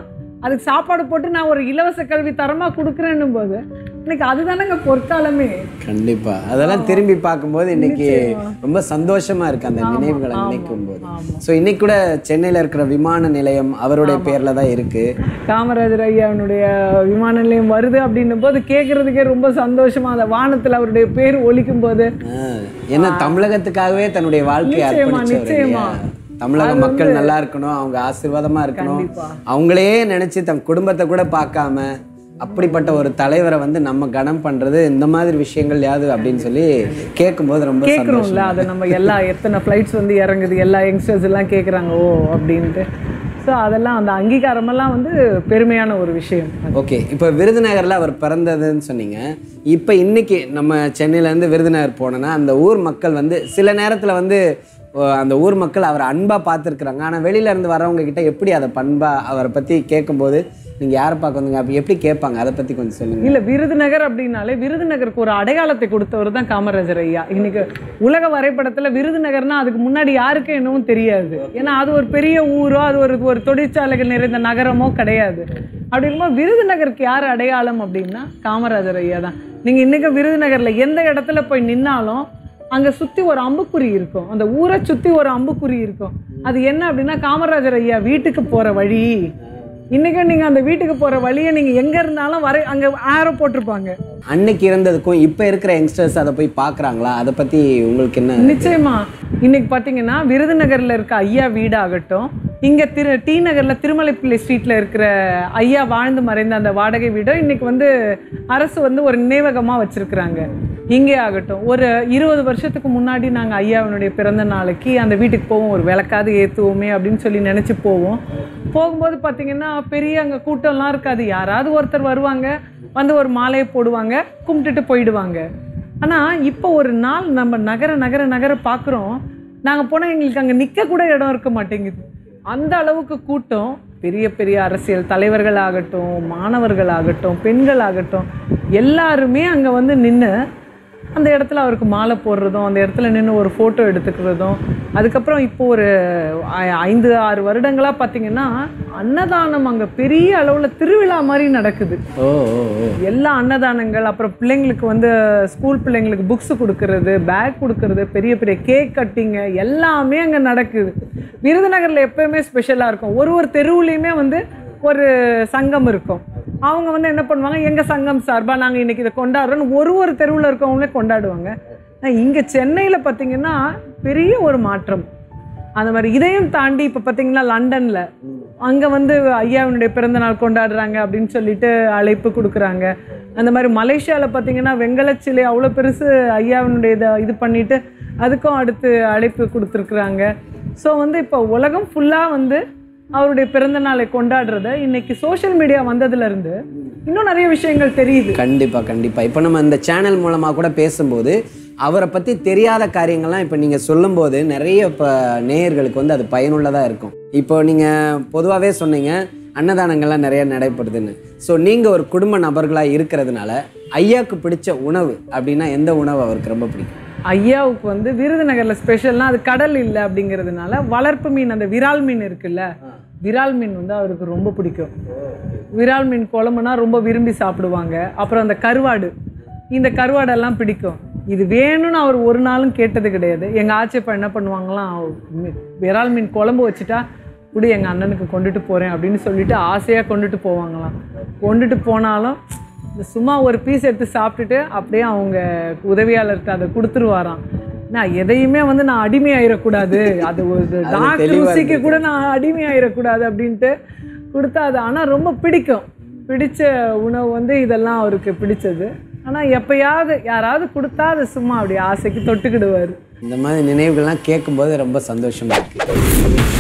அதுக்கு சாப்பாடு போட்டு நான் ஒரு இலவச கல்வி தரமா கொடுக்குறேன்னும் போது இன்னைக்கு அதுதானங்க பொற்காலமே கண்டிப்பா அதெல்லாம் திரும்பி பார்க்கும்போது இன்னைக்கு ரொம்ப சந்தோஷமா இருக்கு அந்த நினைவுகளை நினைக்கும் போது ஸோ இன்னைக்கு கூட சென்னையில இருக்கிற விமான நிலையம் அவருடைய பேர்ல தான் இருக்கு காமராஜர் ஐயாவினுடைய விமான நிலையம் வருது அப்படின்னும் போது கேட்கறதுக்கே ரொம்ப சந்தோஷமா அந்த வானத்துல அவருடைய பேர் ஒலிக்கும் போது ஆஹ், ஏன்னா தமிழகத்துக்காகவே தன்னுடைய வாழ்க்கையை நிச்சயமா, அர்ப்பணிச்சவர் நிச்சயமா. இல்லையா? தமிழக மக்கள் நல்லா இருக்கணும் அவங்க ஆசீர்வாதமா இருக்கணும் கண்டிப்பா. அவங்களே நினைச்சு தம் குடும்பத்தை கூட பார்க்காம அப்படிப்பட்ட ஒரு தலைவரை வந்து நம்ம கனம் பண்றது இந்த மாதிரி விஷயங்கள் யாது அப்படின்னு சொல்லி கேட்கும்போது ரொம்ப சந்தோஷம் கேட்குறோம்ல அதை நம்ம எல்லா எத்தனை ஃப்ளைட்ஸ் வந்து இறங்குது எல்லா யங்ஸ்டர்ஸ் எல்லாம் கேட்குறாங்க ஓ அப்படின்ட்டு ஸோ அதெல்லாம் அந்த அங்கீகாரமெல்லாம் வந்து பெருமையான ஒரு விஷயம் ஓகே இப்போ விருதுநகரில் அவர் பிறந்ததுன்னு சொன்னீங்க இப்போ இன்னைக்கு நம்ம சென்னையிலேருந்து விருதுநகர் போனோன்னா அந்த ஊர் மக்கள் வந்து சில நேரத்தில் வந்து ஓ, அந்த ஊர் மக்கள் அவரை அன்பாக பார்த்துருக்குறாங்க ஆனால் வெளியிலேருந்து வரவங்க கிட்ட எப்படி அதை பண்பாக அவரை பற்றி கேட்கும்போது நீங்கள் யாரை பார்க்க வந்தீங்க அப்படி எப்படி கேட்பாங்க அதை பற்றி கொஞ்சம் சொல்லுங்கள் இல்ல விருதுநகர் அப்படின்னாலே விருதுநகருக்கு ஒரு அடையாளத்தை கொடுத்தவர் தான் காமராஜர் ஐயா இன்னைக்கு உலக வரைபடத்துல விருதுநகர்னா அதுக்கு முன்னாடி யாருக்கும் என்னவும் தெரியாது ஏன்னா அது ஒரு பெரிய ஊரோ அது ஒரு ஒரு தொழிற்சாலைகள் நிறைந்த நகரமோ கிடையாது அப்படி இருக்கும்போது விருதுநகருக்கு யார் அடையாளம் அப்படின்னா காமராஜர் ஐயா தான் நீங்க இன்னைக்கு விருதுநகர்ல எந்த இடத்துல போய் நின்னாலும் அங்க சுத்தி ஒரு அம்புக்குறி இருக்கும் அந்த ஊரை சுத்தி ஒரு அம்புக்குறி இருக்கும் அது என்ன அப்படின்னா காமராஜர் ஐயா வீட்டுக்கு போற வழி இன்னைக்கும் நீங்க அந்த வீட்டுக்கு போற வழியை நீங்க எங்க இருந்தாலும் வரை அங்க ஆரோ போட்டிருப்பாங்க அன்னைக்கு இருந்ததுக்கும் இப்போ இருக்கிற யங்ஸ்டர்ஸ் அதை போய் பார்க்குறாங்களா அதை பற்றி உங்களுக்கு என்ன நிச்சயமா இன்னைக்கு பாத்தீங்கன்னா விருதுநகர்ல இருக்க ஐயா வீடாகட்டும் இங்க திரு டி நகர்ல திருமலைப்பிள்ளை ஸ்ட்ரீட்ல இருக்கிற ஐயா வாழ்ந்து மறைந்த அந்த வாடகை வீடும் இன்னைக்கு வந்து அரசு வந்து ஒரு நினைவகமா வச்சிருக்கிறாங்க இங்கே ஆகட்டும் ஒரு இருபது வருஷத்துக்கு முன்னாடி நாங்க ஐயாவினுடைய பிறந்த நாளைக்கு அந்த வீட்டுக்கு போவோம் ஒரு விளக்காது ஏத்துவோமே அப்படின்னு சொல்லி நினைச்சு போவோம் போகும்போது பாத்தீங்கன்னா பெரிய அங்க கூட்டம்லாம் இருக்காது யாராவது ஒருத்தர் வருவாங்க வந்து ஒரு மாலையை போடுவாங்க கும்பிட்டுட்டு போயிடுவாங்க ஆனா இப்போ ஒரு நாள் நம்ம நகர நகர நகர பார்க்குறோம் நாங்க போனா எங்களுக்கு அங்க நிக்க கூட இடம் இருக்க மாட்டேங்குது அந்த அளவுக்கு கூட்டம் பெரிய பெரிய அரசியல் தலைவர்கள் ஆகட்டும் மாணவர்கள் ஆகட்டும் பெண்கள் ஆகட்டும் எல்லாருமே அங்க வந்து நின்று அந்த இடத்துல அவருக்கு மாலை போடுறதும் அந்த இடத்துல நின்று ஒரு ஃபோட்டோ எடுத்துக்கிறதும் அதுக்கப்புறம் இப்போ ஒரு ஐ- ஐந்து ஆறு வருடங்களாக பார்த்தீங்கன்னா அன்னதானம் அங்கே பெரிய அளவில் திருவிழா மாதிரி நடக்குது ஓ ஓ ஓ எல்லா அன்னதானங்கள் அப்புறம் பிள்ளைங்களுக்கு வந்து ஸ்கூல் பிள்ளைங்களுக்கு புக்ஸ் கொடுக்கறது பேக் கொடுக்கறது பெரிய பெரிய கேக் கட்டிங்க எல்லாமே அங்கே நடக்குது விருதுநகரில் எப்பயுமே ஸ்பெஷலாக இருக்கும் ஒரு ஒரு தெருவுலையுமே வந்து ஒரு சங்கம் இருக்கும் அவங்க வந்து என்ன பண்ணுவாங்க எங்கள் சங்கம் சார்பாக நாங்கள் இன்னைக்கு இதை கொண்டாடுறோன்னு ஒரு ஒரு தெருவில் இருக்கவங்களே கொண்டாடுவாங்க ஆனால் இங்கே சென்னையில் பார்த்தீங்கன்னா பெரிய ஒரு மாற்றம் அந்த மாதிரி இதையும் தாண்டி இப்போ பார்த்தீங்கன்னா லண்டனில் அங்கே வந்து ஐயாவினுடைய பிறந்த நாள் கொண்டாடுறாங்க அப்படின்னு சொல்லிட்டு அழைப்பு கொடுக்குறாங்க அந்த மாதிரி மலேசியாவில் பார்த்தீங்கன்னா வெங்கலச் சிலை அவ்வளோ பெருசு ஐயாவினுடைய இதை இது பண்ணிட்டு அதுக்கும் அடுத்து அழைப்பு கொடுத்துருக்குறாங்க ஸோ வந்து இப்போ உலகம் ஃபுல்லாக வந்து அவருடைய பிறந்த நாளை கொண்டாடுறத இன்னைக்கு சோஷியல் மீடியா வந்ததுலேருந்து இன்னும் நிறைய விஷயங்கள் தெரியுது கண்டிப்பா கண்டிப்பா இப்போ நம்ம இந்த சேனல் மூலமா கூட பேசும்போது அவரை பத்தி தெரியாத காரியங்கள்லாம் இப்போ நீங்க சொல்லும்போது நிறைய இப்போ நேயர்களுக்கு வந்து அது பயனுள்ளதா இருக்கும் இப்போ நீங்க பொதுவாகவே சொன்னீங்க அன்னதானங்கள்லாம் நிறைய நடைபெறுதுன்னு ஸோ நீங்க ஒரு குடும்ப நபர்களா இருக்கிறதுனால ஐயாக்கு பிடிச்ச உணவு அப்படின்னா எந்த உணவு அவருக்கு ரொம்ப பிடிக்கும் ஐயாவுக்கு வந்து விருதுநகர்ல ஸ்பெஷல்னா அது கடல் இல்லை அப்படிங்கிறதுனால வளர்ப்பு மீன் அந்த விரால் மீன் இருக்குல்ல விரால் மீன் வந்து அவருக்கு ரொம்ப பிடிக்கும் விரால் மீன் குழம்புனா ரொம்ப விரும்பி சாப்பிடுவாங்க அப்புறம் அந்த கருவாடு இந்த கருவாடெல்லாம் பிடிக்கும் இது வேணும்னு அவர் ஒரு நாளும் கேட்டது கிடையாது எங்கள் ஆச்சியப்பா என்ன பண்ணுவாங்களாம் மீ- விரால் மீன் குழம்பு வச்சுட்டா இப்படி எங்கள் அண்ணனுக்கு கொண்டுட்டு போகிறேன் அப்படின்னு சொல்லிட்டு ஆசையாக கொண்டுட்டு போவாங்களாம் கொண்டுட்டு போனாலும் இந்த சும்மா ஒரு பீஸ் எடுத்து சாப்பிட்டுட்டு அப்படியே அவங்க உதவியாளர்கிட்ட அதை கொடுத்துருவாராம் நான் எதையுமே வந்து நான் அடிமையாயிடக்கூடாது அது ஒரு டாக்டர் தெளிவா ருசிக்கு கூட நான் அடிமையாயிடக்கூடாது அப்படின்ட்டு கொடுத்தா அது ஆனால் ரொம்ப பிடிக்கும் பிடிச்ச உணவு வந்து இதெல்லாம் அவருக்கு பிடிச்சது ஆனால் எப்பயாவது யாராவது கொடுத்தா அது சும்மா அப்படி ஆசைக்கு தொட்டுக்கிடுவார் இந்த மாதிரி நினைவுகள்லாம் கேட்கும்போது ரொம்ப சந்தோஷமா இருக்கு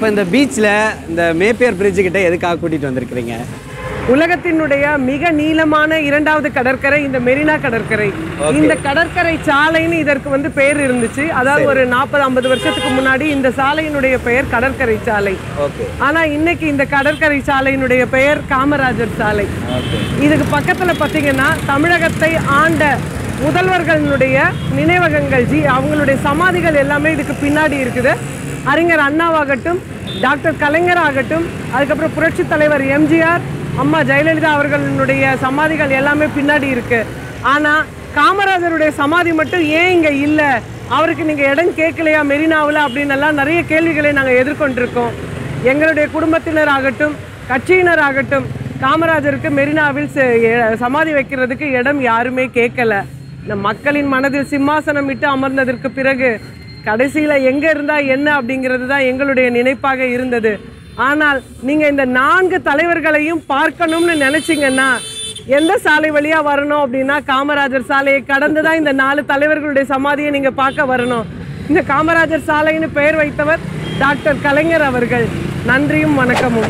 இப்போ இந்த பீச்சில் இந்த மேப்பியர் பிரிட்ஜு கிட்ட எதுக்காக கூட்டிகிட்டு வந்திருக்கிறீங்க உலகத்தினுடைய மிக நீளமான இரண்டாவது கடற்கரை இந்த மெரினா கடற்கரை இந்த கடற்கரை சாலைன்னு இதற்கு வந்து பெயர் இருந்துச்சு அதாவது ஒரு நாற்பது ஐம்பது வருஷத்துக்கு முன்னாடி இந்த சாலையினுடைய பெயர் கடற்கரை சாலை ஓகே ஆனா இன்னைக்கு இந்த கடற்கரை சாலையினுடைய பெயர் காமராஜர் சாலை ஓகே இதுக்கு பக்கத்துல பாத்தீங்கன்னா தமிழகத்தை ஆண்ட முதல்வர்களுடைய நினைவகங்கள் ஜி அவங்களுடைய சமாதிகள் எல்லாமே இதுக்கு பின்னாடி இருக்குது அறிஞர் அண்ணாவாகட்டும் டாக்டர் கலைஞர் ஆகட்டும் அதுக்கப்புறம் புரட்சி தலைவர் எம்ஜிஆர் அம்மா ஜெயலலிதா அவர்களுடைய சமாதிகள் எல்லாமே பின்னாடி இருக்கு ஆனா காமராஜருடைய சமாதி மட்டும் ஏன் இங்க இல்ல அவருக்கு நீங்க இடம் கேட்கலையா மெரினாவில் அப்படின்னு எல்லாம் நிறைய கேள்விகளை நாங்க எதிர்கொண்டிருக்கோம் எங்களுடைய குடும்பத்தினர் ஆகட்டும் கட்சியினர் ஆகட்டும் காமராஜருக்கு மெரினாவில் ச- எ- சமாதி வைக்கிறதுக்கு இடம் யாருமே கேட்கல இந்த மக்களின் மனதில் சிம்மாசனம் இட்டு அமர்ந்ததற்கு பிறகு கடைசியில எங்க இருந்தா என்ன அப்படிங்கிறது தான் எங்களுடைய நினைப்பாக இருந்தது ஆனால் நீங்க இந்த நான்கு தலைவர்களையும் பார்க்கணும்னு நினைச்சீங்கன்னா எந்த சாலை வழியா வரணும் அப்படின்னா காமராஜர் சாலையை கடந்து தான் இந்த நாலு தலைவர்களுடைய சமாதியை நீங்க பார்க்க வரணும் இந்த காமராஜர் சாலைன்னு பெயர் வைத்தவர் டாக்டர் கலைஞர் அவர்கள் நன்றியும் வணக்கமும்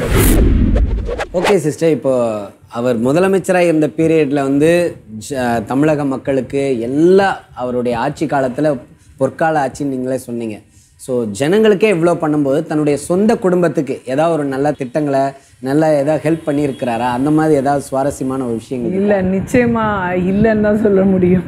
ஓகே சிஸ்டர் இப்போ அவர் முதலமைச்சராக இருந்த பீரியடில் வந்து ஜ- தமிழக மக்களுக்கு எல்லா அவருடைய ஆட்சி காலத்தில் பொற்கால ஆட்சின்னு நீங்களே சொன்னீங்க ஸோ ஜனங்களுக்கே இவ்வளோ பண்ணும்போது தன்னுடைய சொந்த குடும்பத்துக்கு ஏதாவது ஒரு நல்ல திட்டங்களை நல்ல ஏதாவது ஹெல்ப் பண்ணியிருக்கிறாரா அந்த மாதிரி ஏதாவது சுவாரஸ்யமான ஒரு விஷயங்கள் இல்லை நிச்சயமா இல்லைன்னு தான் சொல்ல முடியும்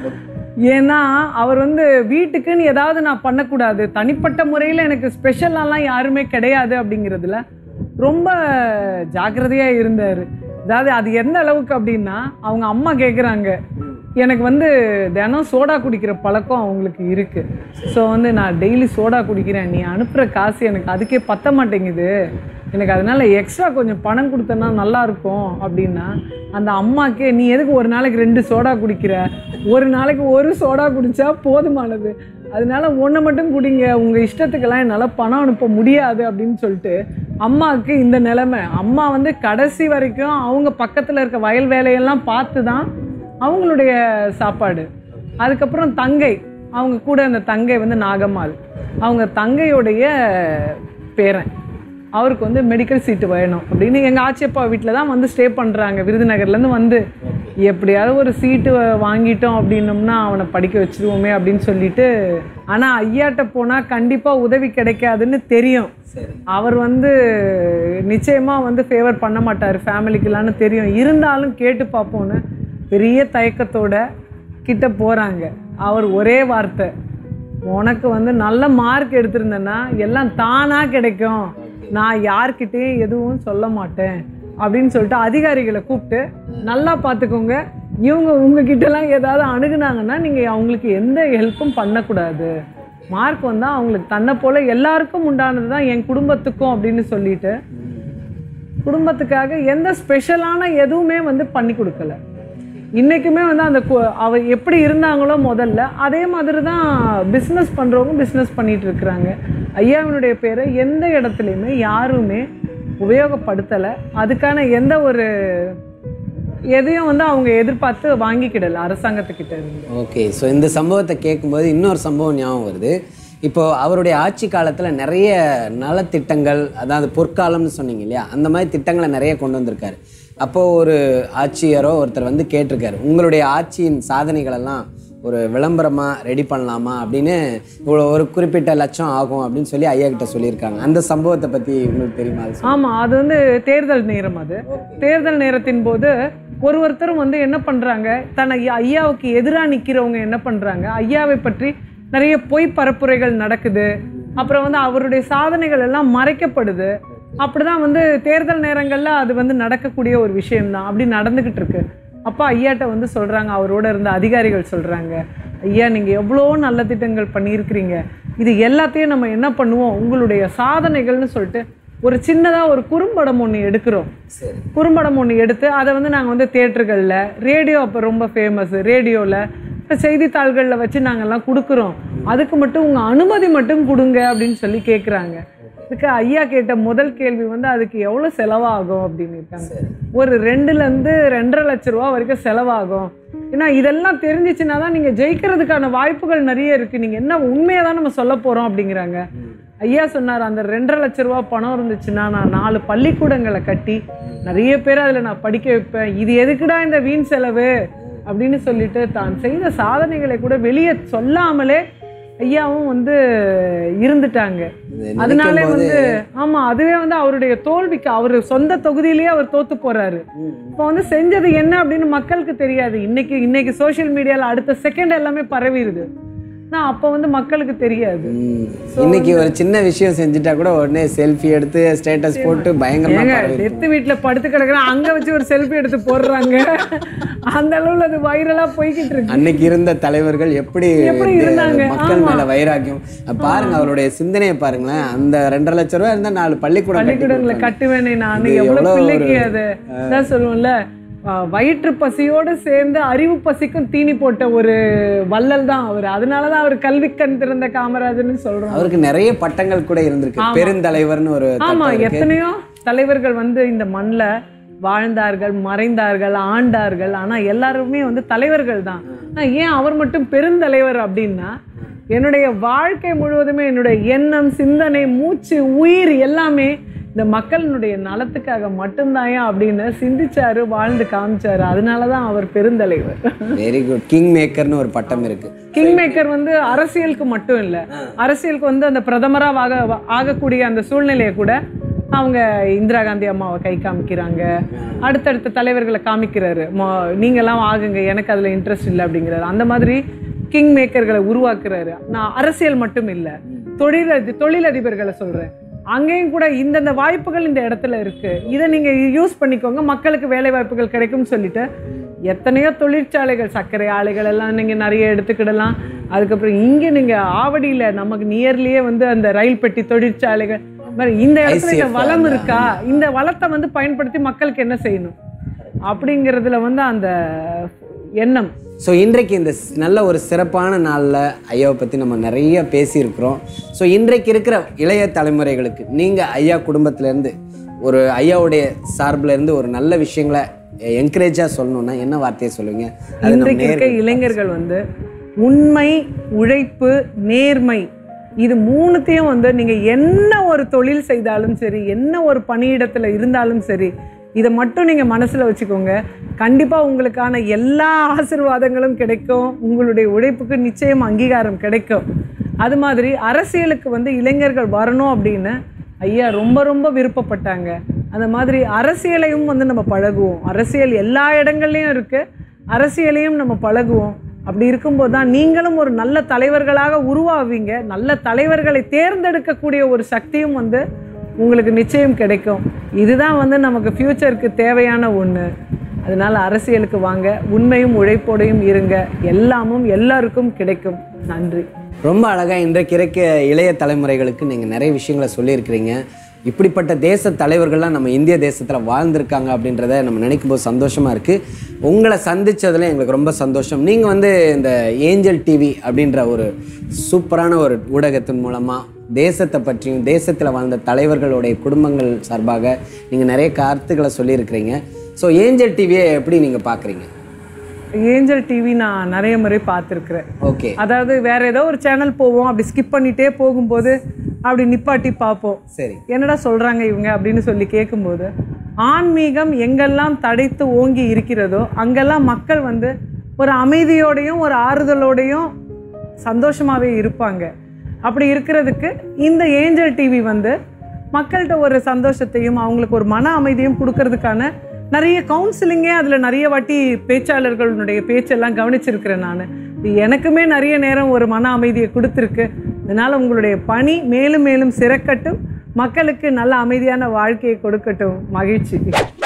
ஏன்னா அவர் வந்து வீட்டுக்குன்னு ஏதாவது நான் பண்ணக்கூடாது தனிப்பட்ட முறையில் எனக்கு ஸ்பெஷலாலாம் யாருமே கிடையாது அப்படிங்கிறதுல ரொம்ப ஜாக்கிரதையாக இருந்தார் அதாவது அது எந்த அளவுக்கு அப்படின்னா அவங்க அம்மா கேட்குறாங்க எனக்கு வந்து தினம் சோடா குடிக்கிற பழக்கம் அவங்களுக்கு இருக்குது ஸோ வந்து நான் டெய்லி சோடா குடிக்கிறேன் நீ அனுப்புகிற காசு எனக்கு அதுக்கே பத்த மாட்டேங்குது எனக்கு அதனால எக்ஸ்ட்ரா கொஞ்சம் பணம் கொடுத்தனா நல்லா இருக்கும் அப்படின்னா அந்த அம்மாக்கே நீ எதுக்கு ஒரு நாளைக்கு ரெண்டு சோடா குடிக்கிற ஒரு நாளைக்கு ஒரு சோடா குடிச்சா போதுமானது அதனால ஒன்று மட்டும் குடிங்க உங்கள் இஷ்டத்துக்கெல்லாம் என்னால் பணம் அனுப்ப முடியாது அப்படின்னு சொல்லிட்டு அம்மாவுக்கு இந்த நிலைமை அம்மா வந்து கடைசி வரைக்கும் அவங்க பக்கத்தில் இருக்க வயல் வேலையெல்லாம் பார்த்து தான் அவங்களுடைய சாப்பாடு அதுக்கப்புறம் தங்கை அவங்க கூட அந்த தங்கை வந்து நாகம்மாள் அவங்க தங்கையுடைய பேரன் அவருக்கு வந்து மெடிக்கல் சீட்டு வேணும் அப்படின்னு எங்கள் ஆச்சியப்பா வீட்டில் தான் வந்து ஸ்டே பண்ணுறாங்க விருதுநகர்லேருந்து வந்து எப்படியாவது ஒரு சீட்டு வாங்கிட்டோம் அப்படின்னோம்னா அவனை படிக்க வச்சிருவோமே அப்படின்னு சொல்லிட்டு ஆனால் ஐயாட்ட போனால் கண்டிப்பாக உதவி கிடைக்காதுன்னு தெரியும் அவர் வந்து நிச்சயமாக வந்து ஃபேவர் பண்ண மாட்டார் ஃபேமிலிக்கெல்லாம்னு தெரியும் இருந்தாலும் கேட்டு பார்ப்போன்னு பெரிய தயக்கத்தோட கிட்ட போகிறாங்க அவர் ஒரே வார்த்தை உனக்கு வந்து நல்ல மார்க் எடுத்திருந்தேன்னா எல்லாம் தானாக கிடைக்கும் நான் யார்கிட்டயும் எதுவும் சொல்ல மாட்டேன் அப்படின்னு சொல்லிட்டு அதிகாரிகளை கூப்பிட்டு நல்லா பார்த்துக்கோங்க இவங்க உங்ககிட்டலாம் ஏதாவது அணுகுனாங்கன்னா நீங்கள் அவங்களுக்கு எந்த ஹெல்ப்பும் பண்ணக்கூடாது மார்க் வந்தால் அவங்களுக்கு தன்னை போல் எல்லாருக்கும் உண்டானது தான் என் குடும்பத்துக்கும் அப்படின்னு சொல்லிட்டு குடும்பத்துக்காக எந்த ஸ்பெஷலான எதுவுமே வந்து பண்ணி கொடுக்கல இன்றைக்குமே வந்து அந்த கு- அவ எப்படி இருந்தாங்களோ முதல்ல அதே மாதிரி தான் பிஸ்னஸ் பண்ணுறவங்க பிஸ்னஸ் பண்ணிட்டு இருக்கிறாங்க ஐயாவினுடைய பேரை எந்த இடத்துலையுமே யாருமே உபயோகப்படுத்தலை அதுக்கான எந்த ஒரு எதையும் வந்து அவங்க எதிர்பார்த்து வாங்கிக்கிடல அரசாங்கத்துக்கிட்ட இருந்து ஓகே ஸோ இந்த சம்பவத்தை கேட்கும்போது இன்னொரு சம்பவம் ஞாபகம் வருது இப்போ அவருடைய ஆட்சி காலத்தில் நிறைய நலத்திட்டங்கள் அதாவது பொற்காலம்னு சொன்னீங்க இல்லையா அந்த மாதிரி திட்டங்களை நிறைய கொண்டு வந்திருக்காரு அப்போது ஒரு ஆட்சியரோ ஒருத்தர் வந்து கேட்டிருக்காரு உங்களுடைய ஆட்சியின் சாதனைகளெல்லாம் ஒரு விளம்பரமாக ரெடி பண்ணலாமா அப்படின்னு இவ்வளோ ஒரு குறிப்பிட்ட லட்சம் ஆகும் அப்படின்னு சொல்லி ஐயா கிட்ட சொல்லியிருக்காங்க அந்த சம்பவத்தை பற்றி உங்களுக்கு தெரியுமா அது சொல்லுங்க. ஆமாம் அது வந்து தேர்தல் நேரம் அது தேர்தல் நேரத்தின் போது ஒரு ஒருத்தரும் வந்து என்ன பண்ணுறாங்க தன் ஐயா ஐயாவுக்கு எதிராக நிற்கிறவங்க என்ன பண்ணுறாங்க ஐயாவை பற்றி நிறைய பொய் பரப்புரைகள் நடக்குது அப்புறம் வந்து அவருடைய சாதனைகள் எல்லாம் மறைக்கப்படுது அப்படிதான் வந்து தேர்தல் நேரங்களில் அது வந்து நடக்கக்கூடிய ஒரு விஷயம்தான் அப்படி நடந்துக்கிட்டு இருக்கு அப்போ ஐயாட்ட வந்து சொல்கிறாங்க அவரோட இருந்த அதிகாரிகள் சொல்கிறாங்க ஐயா நீங்கள் எவ்வளோ நல்ல திட்டங்கள் பண்ணியிருக்கிறீங்க இது எல்லாத்தையும் நம்ம என்ன பண்ணுவோம் உங்களுடைய சாதனைகள்னு சொல்லிட்டு ஒரு சின்னதாக ஒரு குறும்படம் ஒன்று எடுக்கிறோம் சரி குறும்படம் ஒன்று எடுத்து அதை வந்து நாங்கள் வந்து தேட்டர்களில் ரேடியோ அப்போ ரொம்ப ஃபேமஸ் ரேடியோவில் இப்போ செய்தித்தாள்களில் வச்சு நாங்கள்லாம் கொடுக்குறோம் அதுக்கு மட்டும் உங்கள் அனுமதி மட்டும் கொடுங்க அப்படின்னு சொல்லி கேட்குறாங்க இதுக்கு ஐயா கேட்ட முதல் கேள்வி வந்து அதுக்கு எவ்வளோ செலவாகும் அப்படின்னு இருக்காங்க ஒரு ரெண்டுலேருந்து ரெண்டரை லட்ச ரூபா வரைக்கும் செலவாகும் ஏன்னா இதெல்லாம் தெரிஞ்சிச்சுன்னா தான் நீங்கள் ஜெயிக்கிறதுக்கான வாய்ப்புகள் நிறைய இருக்குது நீங்கள் என்ன உண்மையை தான் நம்ம சொல்ல போகிறோம் அப்படிங்கிறாங்க ஐயா சொன்னார் அந்த ரெண்டரை லட்ச ரூபா பணம் இருந்துச்சுன்னா நான் நாலு பள்ளிக்கூடங்களை கட்டி நிறைய பேர் அதில் நான் படிக்க வைப்பேன் இது எதுக்குடா இந்த வீண் செலவு அப்படின்னு சொல்லிட்டு தான் செய்த சாதனைகளை கூட வெளியே சொல்லாமலே ஐயாவும் வந்து இருந்துட்டாங்க இது அதனாலே நினைக்கும் போது- வந்து ஆமா அதுவே வந்து அவருடைய தோல்விக்கு அவர் சொந்த தொகுதியிலேயே அவர் தோத்து போறாரு இப்போ வந்து செஞ்சது என்ன அப்படின்னு மக்களுக்கு தெரியாது இன்னைக்கு இன்னைக்கு சோஷியல் மீடியால அடுத்த செகண்ட் எல்லாமே பரவிடுது நான் அப்போ வந்து மக்களுக்கு தெரியாது ம். இன்னைக்கு ஒரு சின்ன விஷயம் செஞ்சுட்டா கூட உடனே செல்ஃபி எடுத்து ஸ்டேட்டஸ் போட்டு பயங்கரமா ஏங்க பரவி டெத்து வீட்டுல படுத்து கிடக்குறேன் அங்க வச்சு ஒரு செல்ஃபி எடுத்து போடுறாங்க அந்த அளவுல அது வைரலா போய்கிட்டு இருக்கு அன்னைக்கு இருந்த தலைவர்கள் எப்படி எப்படி வந்து இருந்தாங்க? மக்கள் ஆமா. மேல வைராக்கியம் அப்ப பாருங்க அவருடைய சிந்தனையை பாருங்களேன் அந்த ரெண்டரை லட்ச ரூபாய் இருந்தா நாலு பள்ளிக்கூடம் கட்டி பள்ளிக்கூடங்களை கொடுப்பாங்க. கட்டுவேனே நான் இது எவ்வளவு எவ்வளவு பிள்ளைக்கு ஒரு- அது தான் சொல்லுவோம்ல ஆஹ் வயிற்று பசியோடு சேர்ந்து அறிவு பசிக்கும் தீனி போட்ட ஒரு வள்ளல் தான் அவர் அதனாலதான் அவர் கல்வி கண் திறந்த காமராஜர்னு சொல்றோம் அவருக்கு நிறைய பட்டங்கள் கூட இருந்திருக்கு பெருந்தலைவர்னு ஒரு ஆமா தட்டம் இருக்கு. எத்தனையோ தலைவர்கள் வந்து இந்த மண்ணில் வாழ்ந்தார்கள் மறைந்தார்கள் ஆண்டார்கள் ஆனா எல்லாருமே வந்து தலைவர்கள் தான் ஆனா ஏன் அவர் மட்டும் பெருந்தலைவர் அப்படின்னா என்னுடைய வாழ்க்கை முழுவதுமே என்னுடைய எண்ணம் சிந்தனை மூச்சு உயிர் எல்லாமே இந்த மக்களினுடைய நலத்துக்காக மட்டும்தாயா அப்படின்னு சிந்திச்சாரு வாழ்ந்து காமிச்சாரு அதனாலதான் அவர் பெருந்தலைவர் வெரி குட் கிங் மேக்கர்னு ஒரு பட்டம் இருக்கு கிங் மேக்கர் வந்து அரசியலுக்கு மட்டும் இல்லை அரசியலுக்கு வந்து அந்த பிரதமராக ஆக ஆகக்கூடிய அந்த சூழ்நிலையை கூட அவங்க இந்திரா காந்தி அம்மாவை கை காமிக்கிறாங்க அடுத்தடுத்த தலைவர்களை காமிக்கிறாரு மொ- நீங்கெல்லாம் ஆகுங்க எனக்கு அதில் இன்ட்ரெஸ்ட் இல்லை அப்படிங்கிறாரு அந்த மாதிரி கிங் மேக்கர்களை உருவாக்குறாரு நான் அரசியல் மட்டும் இல்லை தொழிலதி தொழிலதிபர்களை சொல்கிறேன் அங்கேயும் கூட இந்தந்த வாய்ப்புகள் இந்த இடத்துல இருக்கு இதை நீங்க யூஸ் பண்ணிக்கோங்க மக்களுக்கு வேலை வாய்ப்புகள் கிடைக்கும்னு சொல்லிட்டு எத்தனையோ தொழிற்சாலைகள் சர்க்கரை ஆலைகள் எல்லாம் நீங்க நிறைய எடுத்துக்கிடலாம் அதுக்கப்புறம் இங்க நீங்க ஆவடியில நமக்கு நியர்லியே வந்து அந்த ரயில் பெட்டி தொழிற்சாலைகள் மாதிரி இந்த இடத்துல இந்த ICF வளம் அந்த- இருக்கா இந்த வளத்தை வந்து பயன்படுத்தி மக்களுக்கு என்ன செய்யணும் அப்படிங்கிறதுல வந்து அந்த எண்ணம் ஸோ இன்றைக்கு இந்த ஸ்- நல்ல ஒரு சிறப்பான நாளில் ஐயாவை பற்றி நம்ம நிறைய பேசியிருக்கிறோம் ஸோ இன்றைக்கு இருக்கிற இளைய தலைமுறைகளுக்கு நீங்கள் ஐயா குடும்பத்திலேருந்து ஒரு ஐயாவுடைய சார்புல இருந்து ஒரு நல்ல விஷயங்களை என்கரேஜாக சொல்லணும்னா என்ன வார்த்தையை சொல்லுவீங்க அது நம்ம இன்றைக்கு இருக்க நேர் இளைஞர்கள் வந்து உண்மை உழைப்பு நேர்மை இது மூணுத்தையும் வந்து நீங்க என்ன ஒரு தொழில் செய்தாலும் சரி என்ன ஒரு பணியிடத்துல இருந்தாலும் சரி இதை மட்டும் நீங்க மனசுல வச்சுக்கோங்க கண்டிப்பா உங்களுக்கான எல்லா ஆசீர்வாதங்களும் கிடைக்கும் உங்களுடைய உழைப்புக்கு நிச்சயம் அங்கீகாரம் கிடைக்கும் அது மாதிரி அரசியலுக்கு வந்து இளைஞர்கள் வரணும் அப்படின்னு ஐயா ரொம்ப ரொம்ப விருப்பப்பட்டாங்க அந்த மாதிரி அரசியலையும் வந்து நம்ம பழகுவோம் அரசியல் எல்லா இடங்கள்லையும் இருக்கு அரசியலையும் நம்ம பழகுவோம் அப்படி இருக்கும்போது தான் நீங்களும் ஒரு நல்ல தலைவர்களாக உருவாவீங்க நல்ல தலைவர்களை தேர்ந்தெடுக்கக்கூடிய ஒரு சக்தியும் வந்து உங்களுக்கு நிச்சயம் கிடைக்கும் இதுதான் வந்து நமக்கு ஃப்யூச்சருக்கு தேவையான ஒன்று அதனால அரசியலுக்கு வாங்க உண்மையும் உழைப்போடையும் இருங்க எல்லாமும் எல்லாருக்கும் கிடைக்கும் நன்றி ரொம்ப அழகாக இன்றைக்கு இருக்க இளைய தலைமுறைகளுக்கு நீங்கள் நிறைய விஷயங்களை சொல்லியிருக்கிறீங்க இப்படிப்பட்ட தேச தலைவர்கள்லாம் நம்ம இந்திய தேசத்தில் வாழ்ந்திருக்காங்க அப்படின்றத நம்ம நினைக்கும் போது சந்தோஷமாக இருக்குது உங்களை சந்திச்சதுல எங்களுக்கு ரொம்ப சந்தோஷம் நீங்கள் வந்து இந்த ஏஞ்சல் டிவி அப்படின்ற ஒரு சூப்பரான ஒரு ஊடகத்தின் மூலமாக தேசத்தை பற்றியும் தேசத்தில் வாழ்ந்த தலைவர்களுடைய குடும்பங்கள் சார்பாக நீங்கள் நிறைய கருத்துக்களை சொல்லியிருக்கிறீங்க ஸோ ஏஞ்சல் டிவியை எப்படி நீங்கள் பார்க்குறீங்க ஏஞ்சல் டிவி நான் நிறைய முறை பார்த்துருக்குறேன் ஓகே அதாவது வேற ஏதோ ஒரு சேனல் போவோம் அப்படி ஸ்கிப் பண்ணிட்டே போகும்போது அப்படி நிப்பாட்டி பார்ப்போம் சரி என்னடா சொல்றாங்க இவங்க அப்படின்னு சொல்லி கேட்கும்போது ஆன்மீகம் எங்கெல்லாம் தடைத்து ஓங்கி இருக்கிறதோ அங்கெல்லாம் மக்கள் வந்து ஒரு அமைதியோடையும் ஒரு ஆறுதலோடையும் சந்தோஷமாவே இருப்பாங்க அப்படி இருக்கிறதுக்கு இந்த ஏஞ்சல் டிவி வந்து மக்கள்கிட்ட ஒரு சந்தோஷத்தையும் அவங்களுக்கு ஒரு மன அமைதியும் கொடுக்கறதுக்கான நிறைய கவுன்சிலிங்கே அதில் நிறைய வாட்டி பேச்சாளர்களுடைய பேச்செல்லாம் கவனிச்சிருக்கிறேன் நான் எனக்குமே நிறைய நேரம் ஒரு மன அமைதியை கொடுத்துருக்கு அதனால் உங்களுடைய பணி மேலும் மேலும் சிறக்கட்டும் மக்களுக்கு நல்ல அமைதியான வாழ்க்கையை கொடுக்கட்டும் மகிழ்ச்சி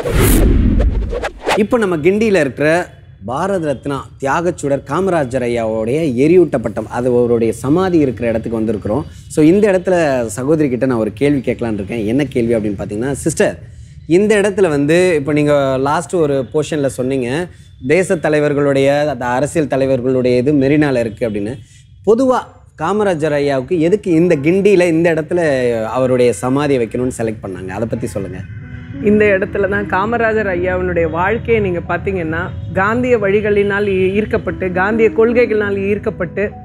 இப்போ நம்ம கிண்டியில் இருக்கிற பாரத ரத்னா தியாகச்சுடர் காமராஜர் ஐயாவுடைய எரியூட்டப்பட்டம் அது அவருடைய சமாதி இருக்கிற இடத்துக்கு வந்திருக்கிறோம் ஸோ இந்த இடத்துல சகோதரி கிட்ட நான் ஒரு கேள்வி கேட்கலான்னு இருக்கேன் என்ன கேள்வி அப்படின்னு பார்த்தீங்கன்னா சிஸ்டர் இந்த இடத்துல வந்து இப்போ நீங்கள் லாஸ்ட் ஒரு போர்ஷனில் சொன்னீங்க தேச தலைவர்களுடைய அந்த அரசியல் தலைவர்களுடைய இது மெரினால இருக்குது அப்படின்னு பொதுவாக காமராஜர் ஐயாவுக்கு எதுக்கு இந்த கிண்டியில் இந்த இடத்துல அவருடைய சமாதியை வைக்கணும்னு செலக்ட் பண்ணாங்க அதை பற்றி சொல்லுங்கள் இந்த இடத்துல தான் காமராஜர் ஐயாவினுடைய வாழ்க்கையை நீங்கள் பார்த்தீங்கன்னா காந்திய வழிகளினால் ஈ- ஈர்க்கப்பட்டு காந்திய கொள்கைகளினால் ஈர்க்கப்பட்டு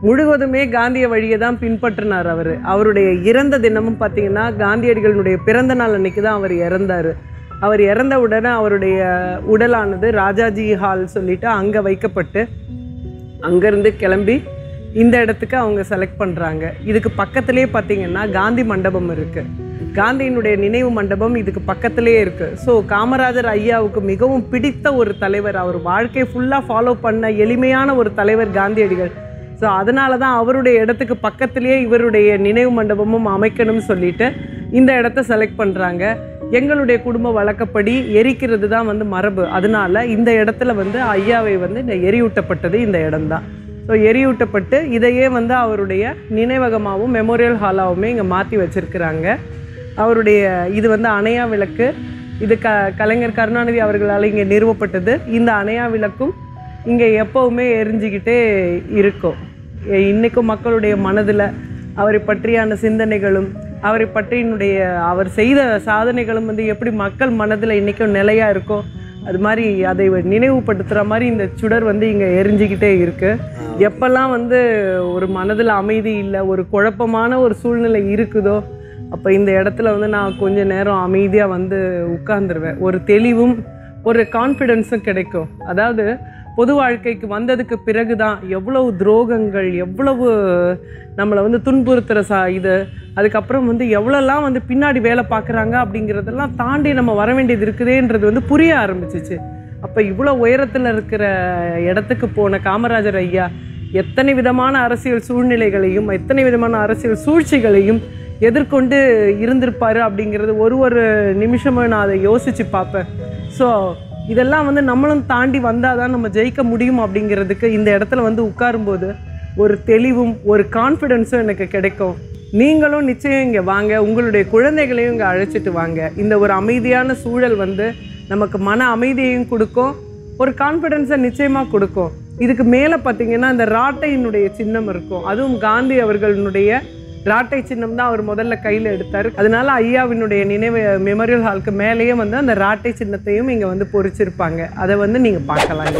முழுவதுமே காந்திய வழியை தான் பின்பற்றினார் அவர் அவருடைய இறந்த தினமும் பார்த்தீங்கன்னா காந்தியடிகளுடைய பிறந்த நாள் அன்னைக்கு தான் அவர் இறந்தார் அவர் இறந்த உடனே அவருடைய உடலானது ராஜாஜி ஹால் சொல்லிட்டு அங்கே வைக்கப்பட்டு அங்கேருந்து கிளம்பி இந்த இடத்துக்கு அவங்க செலக்ட் பண்ணுறாங்க இதுக்கு பக்கத்துலேயே பார்த்தீங்கன்னா காந்தி மண்டபம் இருக்குது காந்தியினுடைய நினைவு மண்டபம் இதுக்கு பக்கத்துலேயே இருக்குது ஸோ காமராஜர் ஐயாவுக்கு மிகவும் பிடித்த ஒரு தலைவர் அவர் வாழ்க்கை ஃபுல்லாக ஃபாலோ பண்ண எளிமையான ஒரு தலைவர் காந்தியடிகள் ஸோ அதனால தான் அவருடைய இடத்துக்கு பக்கத்துலேயே இவருடைய நினைவு மண்டபமும் அமைக்கணும்னு சொல்லிட்டு இந்த இடத்த செலக்ட் பண்ணுறாங்க எங்களுடைய குடும்ப வழக்கப்படி எரிக்கிறது தான் வந்து மரபு அதனால இந்த இடத்துல வந்து ஐயாவை வந்து இந்த எரியூட்டப்பட்டது இந்த இடம்தான் ஸோ எரியூட்டப்பட்டு இதையே வந்து அவருடைய நினைவகமாகவும் மெமோரியல் ஹாலாவுமே இங்கே மாற்றி வச்சிருக்கிறாங்க அவருடைய இது வந்து அணையா விளக்கு இது க கலைஞர் கருணாநிதி அவர்களால் இங்கே நிறுவப்பட்டது இந்த அணையா விளக்கும் இங்கே எப்போவுமே எரிஞ்சுக்கிட்டே இருக்கும் எ- இன்னைக்கும் மக்களுடைய மனதில் அவரை பற்றியான சிந்தனைகளும் அவரை பற்றியினுடைய அவர் செய்த சாதனைகளும் வந்து எப்படி மக்கள் மனதில் இன்றைக்கும் நிலையாக இருக்கோ அது மாதிரி அதை நினைவுபடுத்துகிற மாதிரி இந்த சுடர் வந்து இங்கே எரிஞ்சுக்கிட்டே இருக்கு எப்பெல்லாம் வந்து ஒரு மனதில் அமைதி இல்லை ஒரு குழப்பமான ஒரு சூழ்நிலை இருக்குதோ அப்போ இந்த இடத்துல வந்து நான் கொஞ்ச நேரம் அமைதியாக வந்து உட்கார்ந்துருவேன் ஒரு தெளிவும் ஒரு கான்ஃபிடென்ஸும் கிடைக்கும் அதாவது பொது வாழ்க்கைக்கு வந்ததுக்கு பிறகு தான் எவ்வளவு துரோகங்கள் எவ்வளவு நம்மளை வந்து துன்புறுத்துகிற சா இது அதுக்கப்புறம் வந்து எவ்வளோலாம் வந்து பின்னாடி வேலை பார்க்குறாங்க அப்படிங்கிறதெல்லாம் தாண்டி நம்ம வர வேண்டியது இருக்குதேன்றது வந்து புரிய ஆரம்பிச்சிச்சு அப்போ இவ்வளோ உயரத்தில் இருக்கிற இடத்துக்கு போன காமராஜர் ஐயா எத்தனை விதமான அரசியல் சூழ்நிலைகளையும் எத்தனை விதமான அரசியல் சூழ்ச்சிகளையும் எதிர்கொண்டு இருந்திருப்பாரு அப்படிங்கிறது ஒரு ஒரு நிமிஷமும் நான் அதை யோசித்து பார்ப்பேன் ஸோ இதெல்லாம் வந்து நம்மளும் தாண்டி வந்தால் தான் நம்ம ஜெயிக்க முடியும் அப்படிங்கிறதுக்கு இந்த இடத்துல வந்து உட்காரும்போது ஒரு தெளிவும் ஒரு கான்ஃபிடென்ஸும் எனக்கு கிடைக்கும் நீங்களும் நிச்சயம் இங்கே வாங்க உங்களுடைய குழந்தைகளையும் இங்கே அழைச்சிட்டு வாங்க இந்த ஒரு அமைதியான சூழல் வந்து நமக்கு மன அமைதியையும் கொடுக்கும் ஒரு கான்ஃபிடென்ஸை நிச்சயமாக கொடுக்கும் இதுக்கு மேலே பார்த்தீங்கன்னா இந்த ராட்டையினுடைய சின்னம் இருக்கும் அதுவும் காந்தி அவர்களுடைய ராட்டை சின்னம் தான் அவர் முதல்ல கையில் எடுத்தார் அதனால ஐயாவினுடைய நினைவு மெமோரியல் ஹாலுக்கு மேலேயே வந்து அந்த ராட்டை சின்னத்தையும் இங்கே வந்து பொறிச்சிருப்பாங்க அதை வந்து நீங்கள் பார்க்கலாம்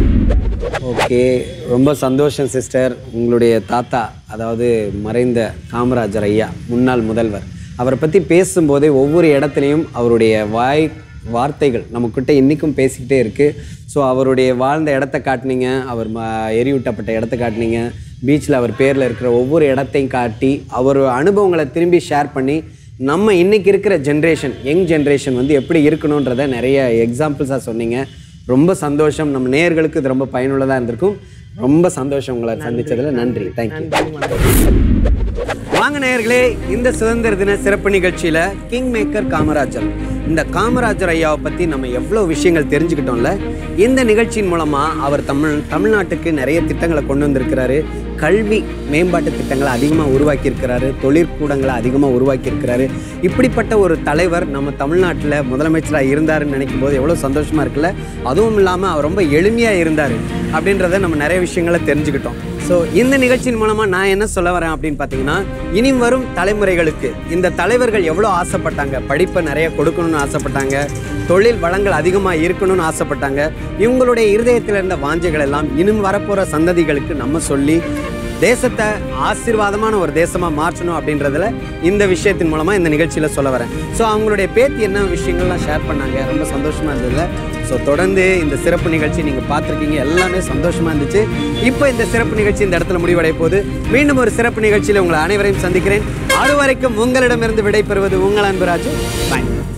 ஓகே ரொம்ப சந்தோஷம் சிஸ்டர் உங்களுடைய தாத்தா அதாவது மறைந்த காமராஜர் ஐயா முன்னாள் முதல்வர் அவரை பற்றி பேசும்போதே ஒவ்வொரு இடத்துலையும் அவருடைய வாய் வார்த்தைகள் நம்மக்கிட்ட இன்றைக்கும் பேசிக்கிட்டே இருக்குது ஸோ அவருடைய வாழ்ந்த இடத்த காட்டினீங்க அவர் ம எரியூட்டப்பட்ட இடத்த காட்டினீங்க பீச்சில் அவர் பேரில் இருக்கிற ஒவ்வொரு இடத்தையும் காட்டி அவர் அனுபவங்களை திரும்பி ஷேர் பண்ணி நம்ம இன்னைக்கு இருக்கிற ஜென்ரேஷன் யங் ஜென்ரேஷன் வந்து எப்படி இருக்கணுன்றத நிறைய எக்ஸாம்பிள்ஸாக சொன்னீங்க ரொம்ப சந்தோஷம் நம்ம நேயர்களுக்கு இது ரொம்ப பயனுள்ளதாக இருந்திருக்கும் ரொம்ப சந்தோஷம் உங்களை சந்திச்சதுல நன்றி தேங்க்யூ வாங்க நேயர்களே இந்த சுதந்திர தின சிறப்பு நிகழ்ச்சியில கிங் மேக்கர் காமராஜர் இந்த காமராஜர் ஐயாவை பத்தி நம்ம எவ்வளவு விஷயங்கள் தெரிஞ்சுக்கிட்டோம்ல இந்த நிகழ்ச்சியின் மூலமா அவர் தமிழ் தமிழ்நாட்டுக்கு நிறைய திட்டங்களை கொண்டு வந்திருக்கிறாரு கல்வி மேம்பாட்டு திட்டங்களை அதிகமாக உருவாக்கி இருக்கிறாரு தொழிற்கூடங்களை அதிகமாக உருவாக்கி இருக்கிறாரு இப்படிப்பட்ட ஒரு தலைவர் நம்ம தமிழ்நாட்டில் முதலமைச்சராக இருந்தாருன்னு நினைக்கும் போது எவ்வளோ சந்தோஷமா இருக்குல்ல அதுவும் இல்லாமல் அவர் ரொம்ப எளிமையாக இருந்தார் அப்படின்றத நம்ம நிறைய விஷயங்களை தெரிஞ்சுக்கிட்டோம் ஸோ இந்த நிகழ்ச்சியின் மூலமாக நான் என்ன சொல்ல வரேன் அப்படின்னு பார்த்தீங்கன்னா இனி வரும் தலைமுறைகளுக்கு இந்த தலைவர்கள் எவ்வளோ ஆசைப்பட்டாங்க படிப்பை நிறைய கொடுக்கணும்னு ஆசைப்பட்டாங்க தொழில் வளங்கள் அதிகமாக இருக்கணும்னு ஆசைப்பட்டாங்க இவங்களுடைய இருதயத்தில் இருந்த வாஞ்சைகள் எல்லாம் இன்னும் வரப்போகிற சந்ததிகளுக்கு நம்ம சொல்லி தேசத்தை ஆசீர்வாதமான ஒரு தேசமாக மாற்றணும் அப்படின்றதுல இந்த விஷயத்தின் மூலமாக இந்த நிகழ்ச்சியில் சொல்ல வரேன் ஸோ அவங்களுடைய பேத்தி என்ன விஷயங்கள்லாம் ஷேர் பண்ணாங்க ரொம்ப சந்தோஷமாக இருந்ததுல ஸோ தொடர்ந்து இந்த சிறப்பு நிகழ்ச்சி நீங்கள் பார்த்துருக்கீங்க எல்லாமே சந்தோஷமாக இருந்துச்சு இப்போ இந்த சிறப்பு நிகழ்ச்சி இந்த இடத்துல முடிவடைய போது மீண்டும் ஒரு சிறப்பு நிகழ்ச்சியில் உங்களை அனைவரையும் சந்திக்கிறேன் அது வரைக்கும் உங்களிடமிருந்து விடைபெறுவது உங்கள் அன்பு ராஜு பாய்